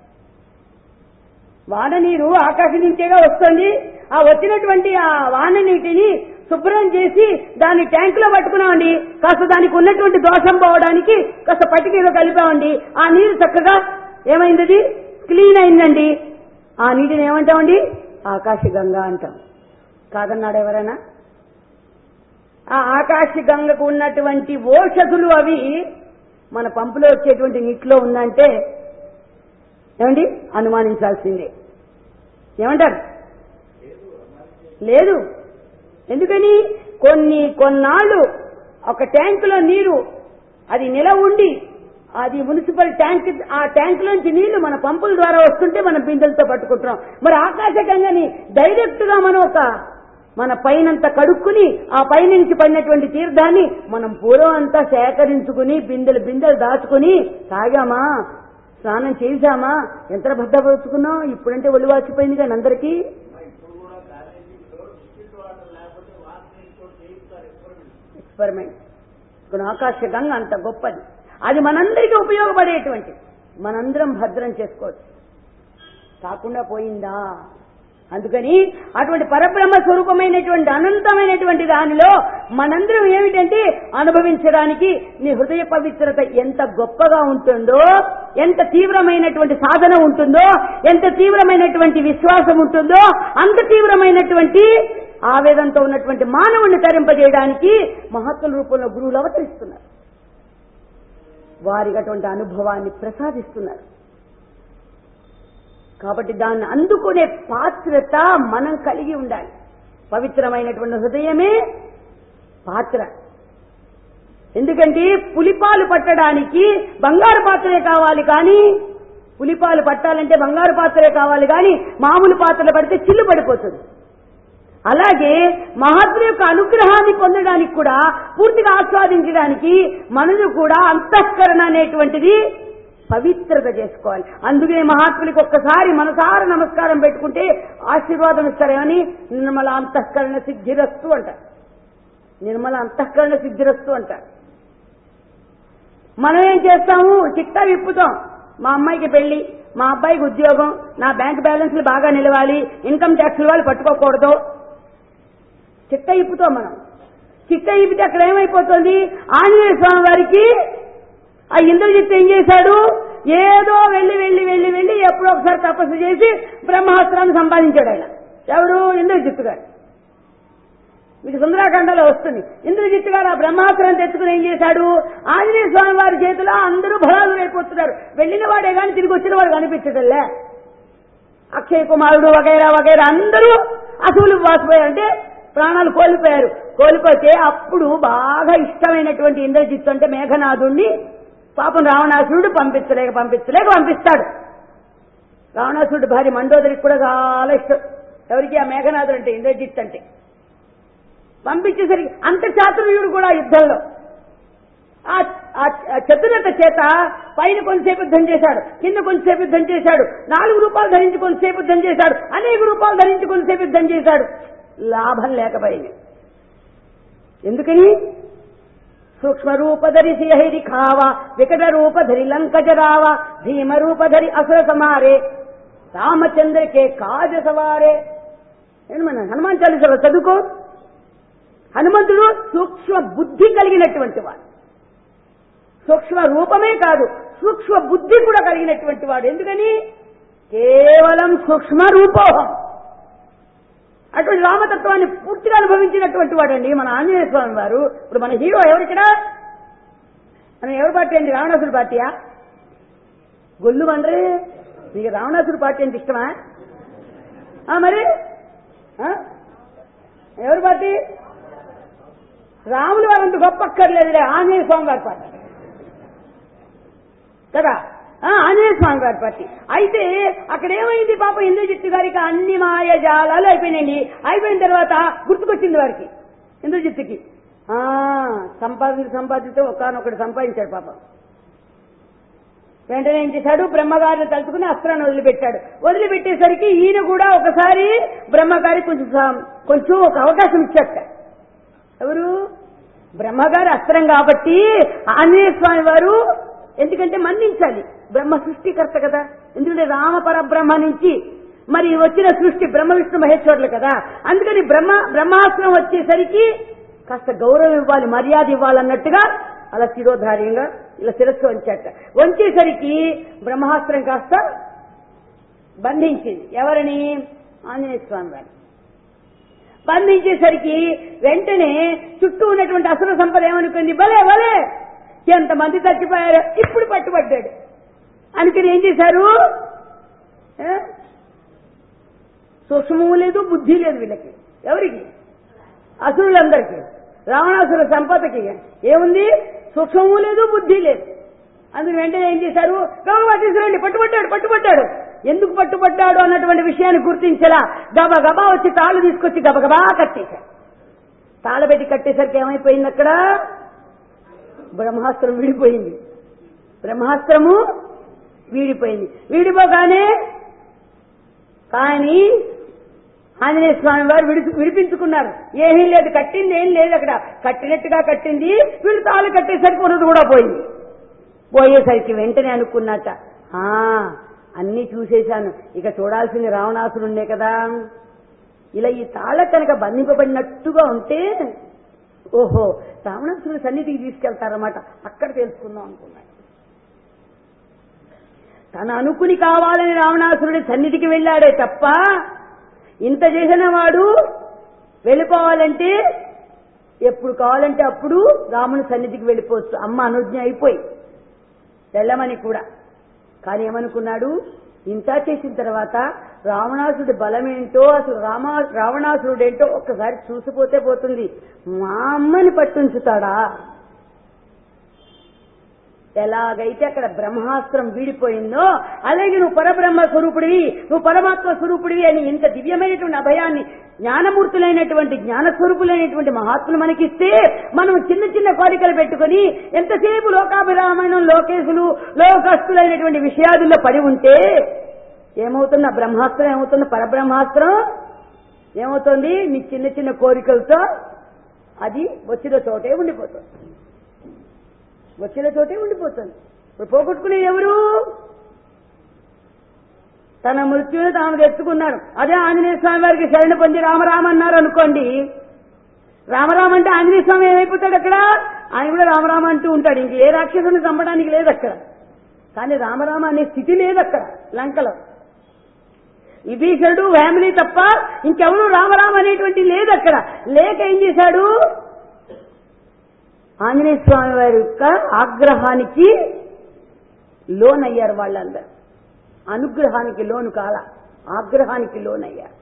వాన నీరు ఆకాశం నుంచేగా వస్తుంది ఆ వచ్చినటువంటి ఆ వాన నీటిని శుభ్రం చేసి దాన్ని ట్యాంకులో పట్టుకున్నామండి కాస్త దానికి ఉన్నటువంటి దోషం పోవడానికి కాస్త పట్టికలో కలిపామండి ఆ నీరు చక్కగా ఏమైంది అది? క్లీన్ అయిందండి ఆ నీటిని ఏమంటామండి ఆకాశ గంగ అంటాం కాదన్నాడు ఎవరైనా ఆ ఆకాశ గంగకు ఉన్నటువంటి ఓషధులు అవి మన పంపులో వచ్చేటువంటి నీటిలో ఉందంటే ఏమండి అనుమానించాల్సిందే ఏమంటారు లేదు ఎందుకని కొన్ని కొన్నాళ్ళు ఒక ట్యాంకులో నీరు అది నిలవ ఉండి అది మున్సిపల్ ట్యాంక్ ఆ ట్యాంక్ లోంచి నీళ్లు మన పంపుల ద్వారా వస్తుంటే మనం బిందెలతో పట్టుకుంటున్నాం మరి ఆకాశగంగని డైరెక్ట్ గా మనం ఒక మన పైనంతా కడుక్కుని ఆ పైనుంచి పడినటువంటి తీర్థాన్ని మనం పూర్వం అంతా సేకరించుకుని బిందెలు బిందెలు దాచుకుని తాగామా స్నానం చేశామా ఎంత భద్రపరుచుకున్నాం ఇప్పుడంటే ఒళ్ళు వాచిపోయింది కానీ అందరికీ ఎక్స్పెరిమెంట్ ఇప్పుడు ఆకాశ గంగ అంత గొప్పది అది మనందరికీ ఉపయోగపడేటువంటి మనందరం భద్రం చేసుకోవచ్చు కాకుండా పోయిందా అందుకని అటువంటి పరబ్రహ్మ స్వరూపమైనటువంటి అనంతమైనటువంటి దానిలో మనందరం ఏమిటంటే అనుభవించడానికి నీ హృదయ పవిత్రత ఎంత గొప్పగా ఉంటుందో ఎంత తీవ్రమైనటువంటి సాధన ఉంటుందో ఎంత తీవ్రమైనటువంటి విశ్వాసం ఉంటుందో అంత తీవ్రమైనటువంటి ఆవేదంతో ఉన్నటువంటి మానవుని తరింపజేయడానికి మహత్తుల రూపంలో గురువులు అవతరిస్తున్నారు వారికి అటువంటి అనుభవాన్ని ప్రసాదిస్తున్నారు కాబట్టి దాన్ని అందుకునే పాత్రత మనం కలిగి ఉండాలి పవిత్రమైనటువంటి హృదయమే పాత్ర ఎందుకంటే పులిపాలు పట్టడానికి బంగారు పాత్రే కావాలి కానీ పులిపాలు పట్టాలంటే బంగారు పాత్రే కావాలి కానీ మామూలు పాత్రలు పడితే చిల్లు పడిపోతుంది అలాగే మహాత్ముల యొక్క అనుగ్రహాన్ని పొందడానికి కూడా పూర్తిగా ఆస్వాదించడానికి మనను కూడా అంతఃకరణ అనేటువంటిది పవిత్రత చేసుకోవాలి అందుకే మహాత్ములకి ఒక్కసారి మనసార నమస్కారం పెట్టుకుంటే ఆశీర్వాదం ఇస్తారేమని నిర్మల అంతఃకరణ సిద్ధిరస్తు అంటారు నిర్మల అంతఃకరణ సిద్ధిరస్తు అంటారు మనం ఏం చేస్తాము చిట్టా విప్పుతాం మా అమ్మాయికి పెళ్లి మా అబ్బాయికి ఉద్యోగం నా బ్యాంక్ బ్యాలెన్స్లు బాగా నిలవాలి ఇన్కమ్ ట్యాక్స్ వాళ్ళు పట్టుకోకూడదు చిట్ట ఇప్పుతాం మనం చిట్ట ఇప్పితే అక్కడ ఏమైపోతుంది ఆంజనేయ స్వామి వారికి ఆ ఇంద్రజిత్ ఏం చేశాడు ఏదో వెళ్ళి వెళ్ళి వెళ్ళి వెళ్ళి ఎప్పుడో ఒకసారి తపస్సు చేసి బ్రహ్మాస్త్రాన్ని సంపాదించాడు ఆయన ఎవరు ఇంద్రజిత్తు గారు మీకు సుందరాఖండలో వస్తుంది ఇంద్రజిత్ గారు ఆ బ్రహ్మాస్త్రం తెచ్చుకుని ఏం చేశాడు ఆంజనేయ స్వామి వారి చేతిలో అందరూ బలాలు అయిపోతున్నారు వెళ్ళిన వాడే కానీ తిరిగి వచ్చిన వాడు కనిపించటంలే అక్షయ్ కుమారుడు వగైరా వగైరా అందరూ అసూలు వాసిపోయారంటే ప్రాణాలు కోల్పోయారు కోల్పోతే అప్పుడు బాగా ఇష్టమైనటువంటి ఇంద్రజిత్తు అంటే మేఘనాథుణ్ణి పాపం రావణాసురుడు పంపించలేక పంపించలేక పంపిస్తాడు రావణాసురుడు భార్య మండోదరికి కూడా చాలా ఇష్టం ఎవరికి ఆ మేఘనాథుడు అంటే ఇంద్రజిత్ అంటే పంపించేసరికి అంత చాతుర్యుడు కూడా యుద్ధంలో ఆ ఆ చతురత చేత పైన కొంతసేపు యుద్ధం చేశాడు కింద కొంతసేపు యుద్ధం చేశాడు నాలుగు రూపాయలు ధరించి కొంతసేపు యుద్ధం చేశాడు అనేక రూపాయలు ధరించి కొంతసేపు యుద్ధం చేశాడు లాభం లేకపోయింది ఎందుకని సూక్ష్మ రూపధరి సిహరి ఖావ వికట రూపధరి లంకజరావ భీమ రూపధరి అసుర సమారే రామచంద్రకే కాజ సవారే ఏంటి మన హనుమాన్ చాలీసలో చదువుకో హనుమంతుడు సూక్ష్మ బుద్ధి కలిగినటువంటి వాడు సూక్ష్మ రూపమే కాదు సూక్ష్మ బుద్ధి కూడా కలిగినటువంటి వాడు ఎందుకని కేవలం సూక్ష్మ రూపోహం అటువంటి రామతత్వాన్ని పూర్తిగా అనుభవించినటువంటి వాడండి మన ఆంజనేయ స్వామి వారు ఇప్పుడు మన హీరో ఎవరిక్కడ మనం ఎవరి పార్టీ అండి రావణాసుడు పార్టీయా గొల్లు మండ్రి మీకు రావణాసుడు పార్టీ అంటే ఇష్టమా ఆ, మరి ఆ? ఎవరి పార్టీ రాములు వారంత గొప్ప అక్కర్లేదులే ఆంజనేయ స్వామి వారి పార్టీ కదా ఆ, ఆంజనేయ స్వామి గారి పార్టీ అయితే అక్కడ ఏమైంది పాప ఇంద్రజిత్తు గారికి అన్ని మాయజాలాలు అయిపోయినాయండి అయిపోయిన తర్వాత గుర్తుకొచ్చింది వారికి ఇంద్రజిత్తుకి ఆ సంపాదించి సంపాదించి ఒకనొకటి సంపాదించాడు పాపం వెంటనే ఏం చేశాడు బ్రహ్మగారిని తలుచుకుని అస్త్రాన్ని వదిలిపెట్టాడు వదిలిపెట్టేసరికి ఈయన కూడా ఒకసారి బ్రహ్మగారి కొంచెం సా- కొంచెం ఒక అవకాశం ఇచ్చట ఎవరు బ్రహ్మగారి అస్త్రం కాబట్టి ఆంజనేయ స్వామి వారు ఎందుకంటే మన్నించాలి బ్రహ్మ సృష్టికర్త కదా ఎందుకంటే రామ పరబ్రహ్మ నుంచి మరి వచ్చిన సృష్టి బ్రహ్మ విష్ణు మహేశ్వరులు కదా అందుకని బ్రహ్మ బ్రహ్మాస్త్రం వచ్చేసరికి కాస్త గౌరవం ఇవ్వాలి మర్యాద ఇవ్వాలన్నట్టుగా అలా శిరోధార్యంగా ఇలా శిరస్సు వంచాట వంచేసరికి బ్రహ్మాస్త్రం కాస్త బంధించింది ఎవరిని ఆంజనేయ స్వామి వారిని బంధించేసరికి వెంటనే చుట్టూ ఉన్నటువంటి అసుర సంపద ఏమనుకుంది భలే భలే ఎంతమంది చచ్చిపోయారు ఇప్పుడు పట్టుబడ్డాడు అనుకుని ఏం చేశారు ఏ? సూక్ష్మము లేదు బుద్ధి లేదు వీళ్ళకి ఎవరికి అసురులందరికీ రావణాసుర సంపదకి ఏముంది సూక్ష్మము లేదు బుద్ధి లేదు అందుకు వెంటనే ఏం చేశారు గబగబా తీసుకురండి పట్టుబడ్డాడు పట్టుబడ్డాడు ఎందుకు పట్టుబడ్డాడు అన్నటువంటి విషయాన్ని గుర్తించలా గబగబా వచ్చి తాళ్ళు తీసుకొచ్చి గబగబా కట్టేశారు తాళబెట్టి కట్టేసరికి ఏమైపోయింది అక్కడ బ్రహ్మాస్త్రం విడిపోయింది బ్రహ్మాస్త్రము వీడిపోయింది వీడిపోగానే కానీ ఆంజనేయ స్వామి వారు విడి విడిపించుకున్నారు ఏమీ లేదు కట్టింది ఏం లేదు అక్కడ కట్టినట్టుగా కట్టింది వీళ్ళు తాళు కట్టేసరికి ఉన్నది కూడా పోయింది పోయేసరికి వెంటనే అనుకున్నట్ట ఆ అన్నీ చూసేశాను ఇక చూడాల్సింది రావణాసురుండే కదా ఇలా ఈ తాళ కనుక బంధింపబడినట్టుగా ఉంటే ఓహో రావణాసురుడు సన్నిధికి తీసుకెళ్తారన్నమాట అక్కడ తెలుసుకుందాం అనుకున్నాడు తన అనుకుని కావాలని రావణాసురుడి సన్నిధికి వెళ్ళాడే తప్ప ఇంత చేసిన వాడు వెళ్ళిపోవాలంటే ఎప్పుడు కావాలంటే అప్పుడు రాముని సన్నిధికి వెళ్ళిపోవచ్చు అమ్మ అనుజ్ఞ అయిపోయి వెళ్ళమని కూడా కానీ ఏమనుకున్నాడు ఇంత చేసిన తర్వాత రావణాసుడి బలమేంటో అసలు రామా రావణాసురుడేంటో ఒక్కసారి చూసిపోతే పోతుంది మా అమ్మని పట్టుంచుతాడా ఎలాగైతే అక్కడ బ్రహ్మాస్త్రం వీడిపోయిందో అలాగే నువ్వు పరబ్రహ్మ స్వరూపుడివి నువ్వు పరమాత్మ స్వరూపుడివి అని ఇంత దివ్యమైనటువంటి అభయాన్ని జ్ఞానమూర్తులైనటువంటి జ్ఞానస్వరూపులైనటువంటి మహాత్ములు మనకిస్తే మనం చిన్న చిన్న కోరికలు పెట్టుకుని ఎంతసేపు లోకాభిరామాయణం లోకేశులు లోకస్తులైనటువంటి విషయాదుల్లో పడి ఉంటే ఏమవుతుంది ఆ బ్రహ్మాస్త్రం ఏమవుతుంది పరబ్రహ్మాస్త్రం ఏమవుతుంది నీ చిన్న చిన్న కోరికలతో అది వచ్చిన చోటే ఉండిపోతుంది వచ్చిన చోటే ఉండిపోతుంది ఇప్పుడు పోగొట్టుకునేది ఎవరు తన మృత్యుని తాను తెచ్చుకున్నాడు అదే ఆంజనేయ స్వామి వారికి శరణ పొంది రామరామ అన్నారు అనుకోండి రామరామ అంటే ఆంజనేయ స్వామి ఏమైపోతాడు అక్కడ ఆయన కూడా రామరామ అంటూ ఉంటాడు ఇంక ఏ రాక్షసుని చంపడానికి లేదు అక్కడ కానీ రామరామ అనే స్థితి లేదు అక్కడ లంకలో విభీషణుడు ఫ్యామిలీ తప్ప ఇంకెవరు రామరామ అనేటువంటి లేదు అక్కడ లేక ఏం చేశాడు ఆంజనేయ స్వామి వారి యొక్క ఆగ్రహానికి లోనయ్యారు వాళ్ళందరూ అనుగ్రహానికి లోను కాల ఆగ్రహానికి లోనయ్యారు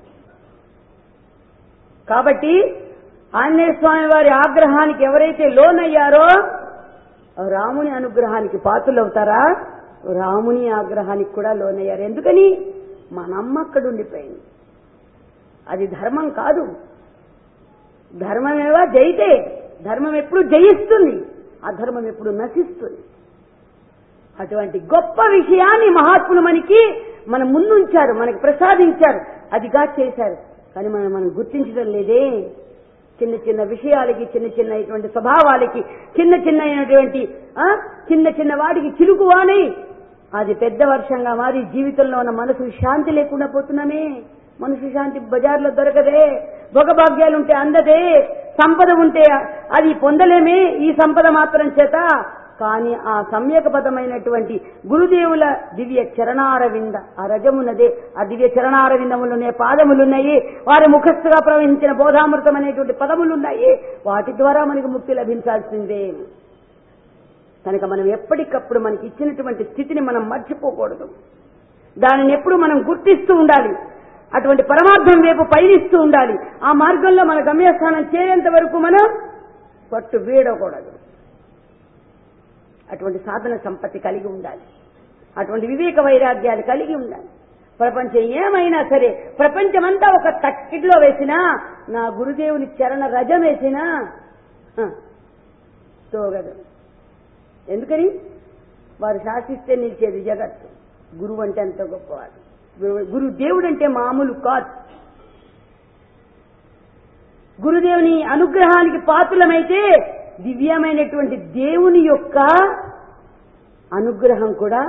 కాబట్టి ఆంజనేయ స్వామి వారి ఆగ్రహానికి ఎవరైతే లోనయ్యారో రాముని అనుగ్రహానికి పాత్రలవుతారా రాముని ఆగ్రహానికి కూడా లోనయ్యారు ఎందుకని మనమ్మ అక్కడ ఉండిపోయింది అది ధర్మం కాదు ధర్మమేవా జయితే ధర్మం ఎప్పుడు జయిస్తుంది అధర్మం ఎప్పుడు నశిస్తుంది అటువంటి గొప్ప విషయాన్ని మహాత్ములు మనకి మన ముందుంచారు మనకి ప్రసాదించారు అదిగా చేశారు కానీ మనం మనం గుర్తించడం లేదే చిన్న చిన్న విషయాలకి చిన్న చిన్న ఇటువంటి స్వభావాలకి చిన్న చిన్న అయినటువంటి ఆ, చిన్న చిన్న వాడికి చిలుకువానే అది పెద్ద వర్షంగా మారి జీవితంలో ఉన్న మనసు శాంతి లేకుండా పోతున్నామే మనసు శాంతి బజార్లో దొరకదే భోగభాగ్యాలుంటే అందదే సంపద ఉంటే అది పొందలేమే ఈ సంపద మాత్రం చేత కానీ ఆ సమ్యకపదమైనటువంటి గురుదేవుల దివ్య చరణారవింద ఆ రజమున్నదే ఆ దివ్య చరణారవిందములున్నాయి పాదములున్నాయి వారి ముఖస్థుగా ప్రవహించిన బోధామృతం అనేటువంటి పదములున్నాయి వాటి ద్వారా మనకు ముక్తి లభించాల్సిందే కనుక మనం ఎప్పటికప్పుడు మనకి ఇచ్చినటువంటి స్థితిని మనం మర్చిపోకూడదు దానిని ఎప్పుడు మనం గుర్తిస్తూ ఉండాలి అటువంటి పరమార్థం వైపు పయనిస్తూ ఉండాలి ఆ మార్గంలో మన గమ్యస్థానం చేరేంత వరకు మనం పట్టు వీడకూడదు అటువంటి సాధన సంపత్తి కలిగి ఉండాలి అటువంటి వివేక వైరాగ్యాలు కలిగి ఉండాలి ప్రపంచం ఏమైనా సరే ప్రపంచమంతా ఒక తక్కిట్లో వేసినా నా గురుదేవుని చరణ రజం వేసినా హ, తోగదు ఎందుకని వారు శాసిస్తే నిలిచేది జగత్తు గురువు అంటే అంత గొప్పవాడు గురు- గురుదేవుడు అంటే మామూలు కాదు గురుదేవుని అనుగ్రహానికి పాత్రలమైతే దివ్యమైనటువంటి దేవుని యొక్క అనుగ్రహం కూడా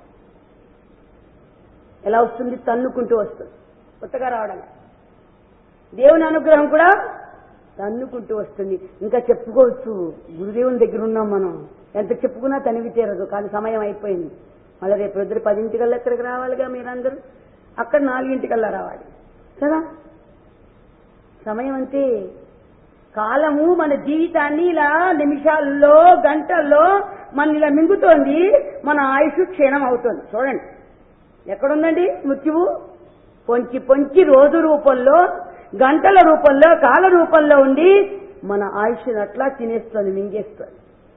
ఎలా వస్తుంది తన్నుకుంటూ వస్తుంది కొత్తగా రావడం దేవుని అనుగ్రహం కూడా తన్నుకుంటూ వస్తుంది ఇంకా చెప్పుకోవచ్చు గురుదేవుని దగ్గర ఉన్నాం మనం ఎంత చెప్పుకున్నా తనివి తీరదు కానీ సమయం అయిపోయింది మళ్ళీ రేపు పొద్దున పదింటికల్లా ఎక్కడికి రావాలిగా మీరందరూ అక్కడ నాలుగింటికల్లా రావాలి కదా సమయం అంతే కాలము మన జీవితాన్ని ఇలా నిమిషాల్లో గంటల్లో మన ఇలా మింగుతోంది మన ఆయుష్ క్షీణం అవుతుంది చూడండి ఎక్కడుందండి మృత్యువు పొంచి పొంచి రోజు రూపంలో గంటల రూపంలో కాల రూపంలో ఉండి మన ఆయుష్ని అట్లా తినేస్తుంది మింగేస్తుంది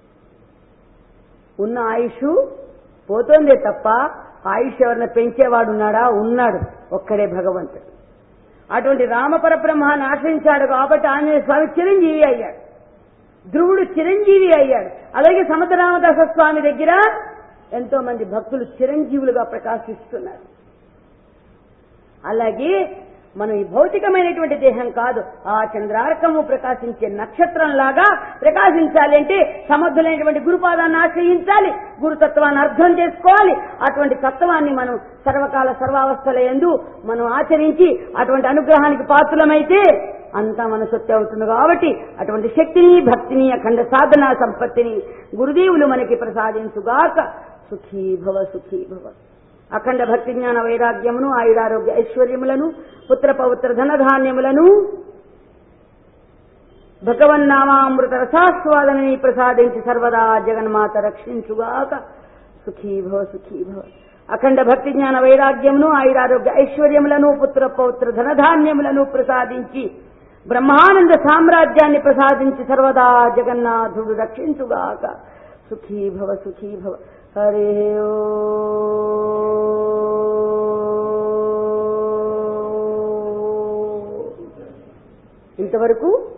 ఉన్న ఆయుష్ పోతోందే తప్ప ఆయుష్ ఎవరిని పెంచేవాడు ఉన్నాడా ఉన్నాడు ఒక్కడే భగవంతుడు అటువంటి రామపరబ్రహ్మాన్ని ఆశ్రయించాడు కాబట్టి ఆంజనేయ స్వామి చిరంజీవి అయ్యాడు ధ్రువుడు చిరంజీవి అయ్యాడు అలాగే సమత రామదాస స్వామి దగ్గర ఎంతో మంది భక్తులు చిరంజీవులుగా ప్రకాశిస్తున్నారు అలాగే మనం ఈ భౌతికమైనటువంటి దేహం కాదు ఆ చంద్రార్కము ప్రకాశించే నక్షత్రంలాగా ప్రకాశించాలి అంటే సమర్థులైనటువంటి గురుపాదాన్ని ఆశ్రయించాలి గురుతత్వాన్ని అర్థం చేసుకోవాలి అటువంటి తత్వాన్ని మనం సర్వకాల సర్వావస్థల ఎందు మనం ఆచరించి అటువంటి అనుగ్రహానికి పాత్రలమైతే అంతా మన సొత్తే అవుతుంది కాబట్టి అటువంటి శక్తిని భక్తిని అఖండ సాధన సంపత్తిని గురుదేవులు మనకి ప్రసాదించుగాక సుఖీ భవ సుఖీ భవ అఖండ భక్తి జ్ఞాన వైరాగ్యమును ఆయురారోగ్య ఐశ్వర్యములను పుత్ర పవిత్ర ధనధాన్యములను భగవన్నామామృత రసాస్వాదనని ప్రసాదించి సర్వదా జగన్మాత రక్షించుగాక సుఖీ భవ సుఖీ భవ అఖండ భక్తి జ్ఞాన వైరాగ్యమును ఆయురారోగ్య ఐశ్వర్యములను పుత్ర పౌత్ర ధనధాన్యములను ప్రసాదించి బ్రహ్మానంద సామ్రాజ్యాన్ని ప్రసాదించి సర్వదా జగన్నాథుడు రక్షించుగాక సుఖీ భవ సుఖీ భవ హరే ఓ ఇంతవరకు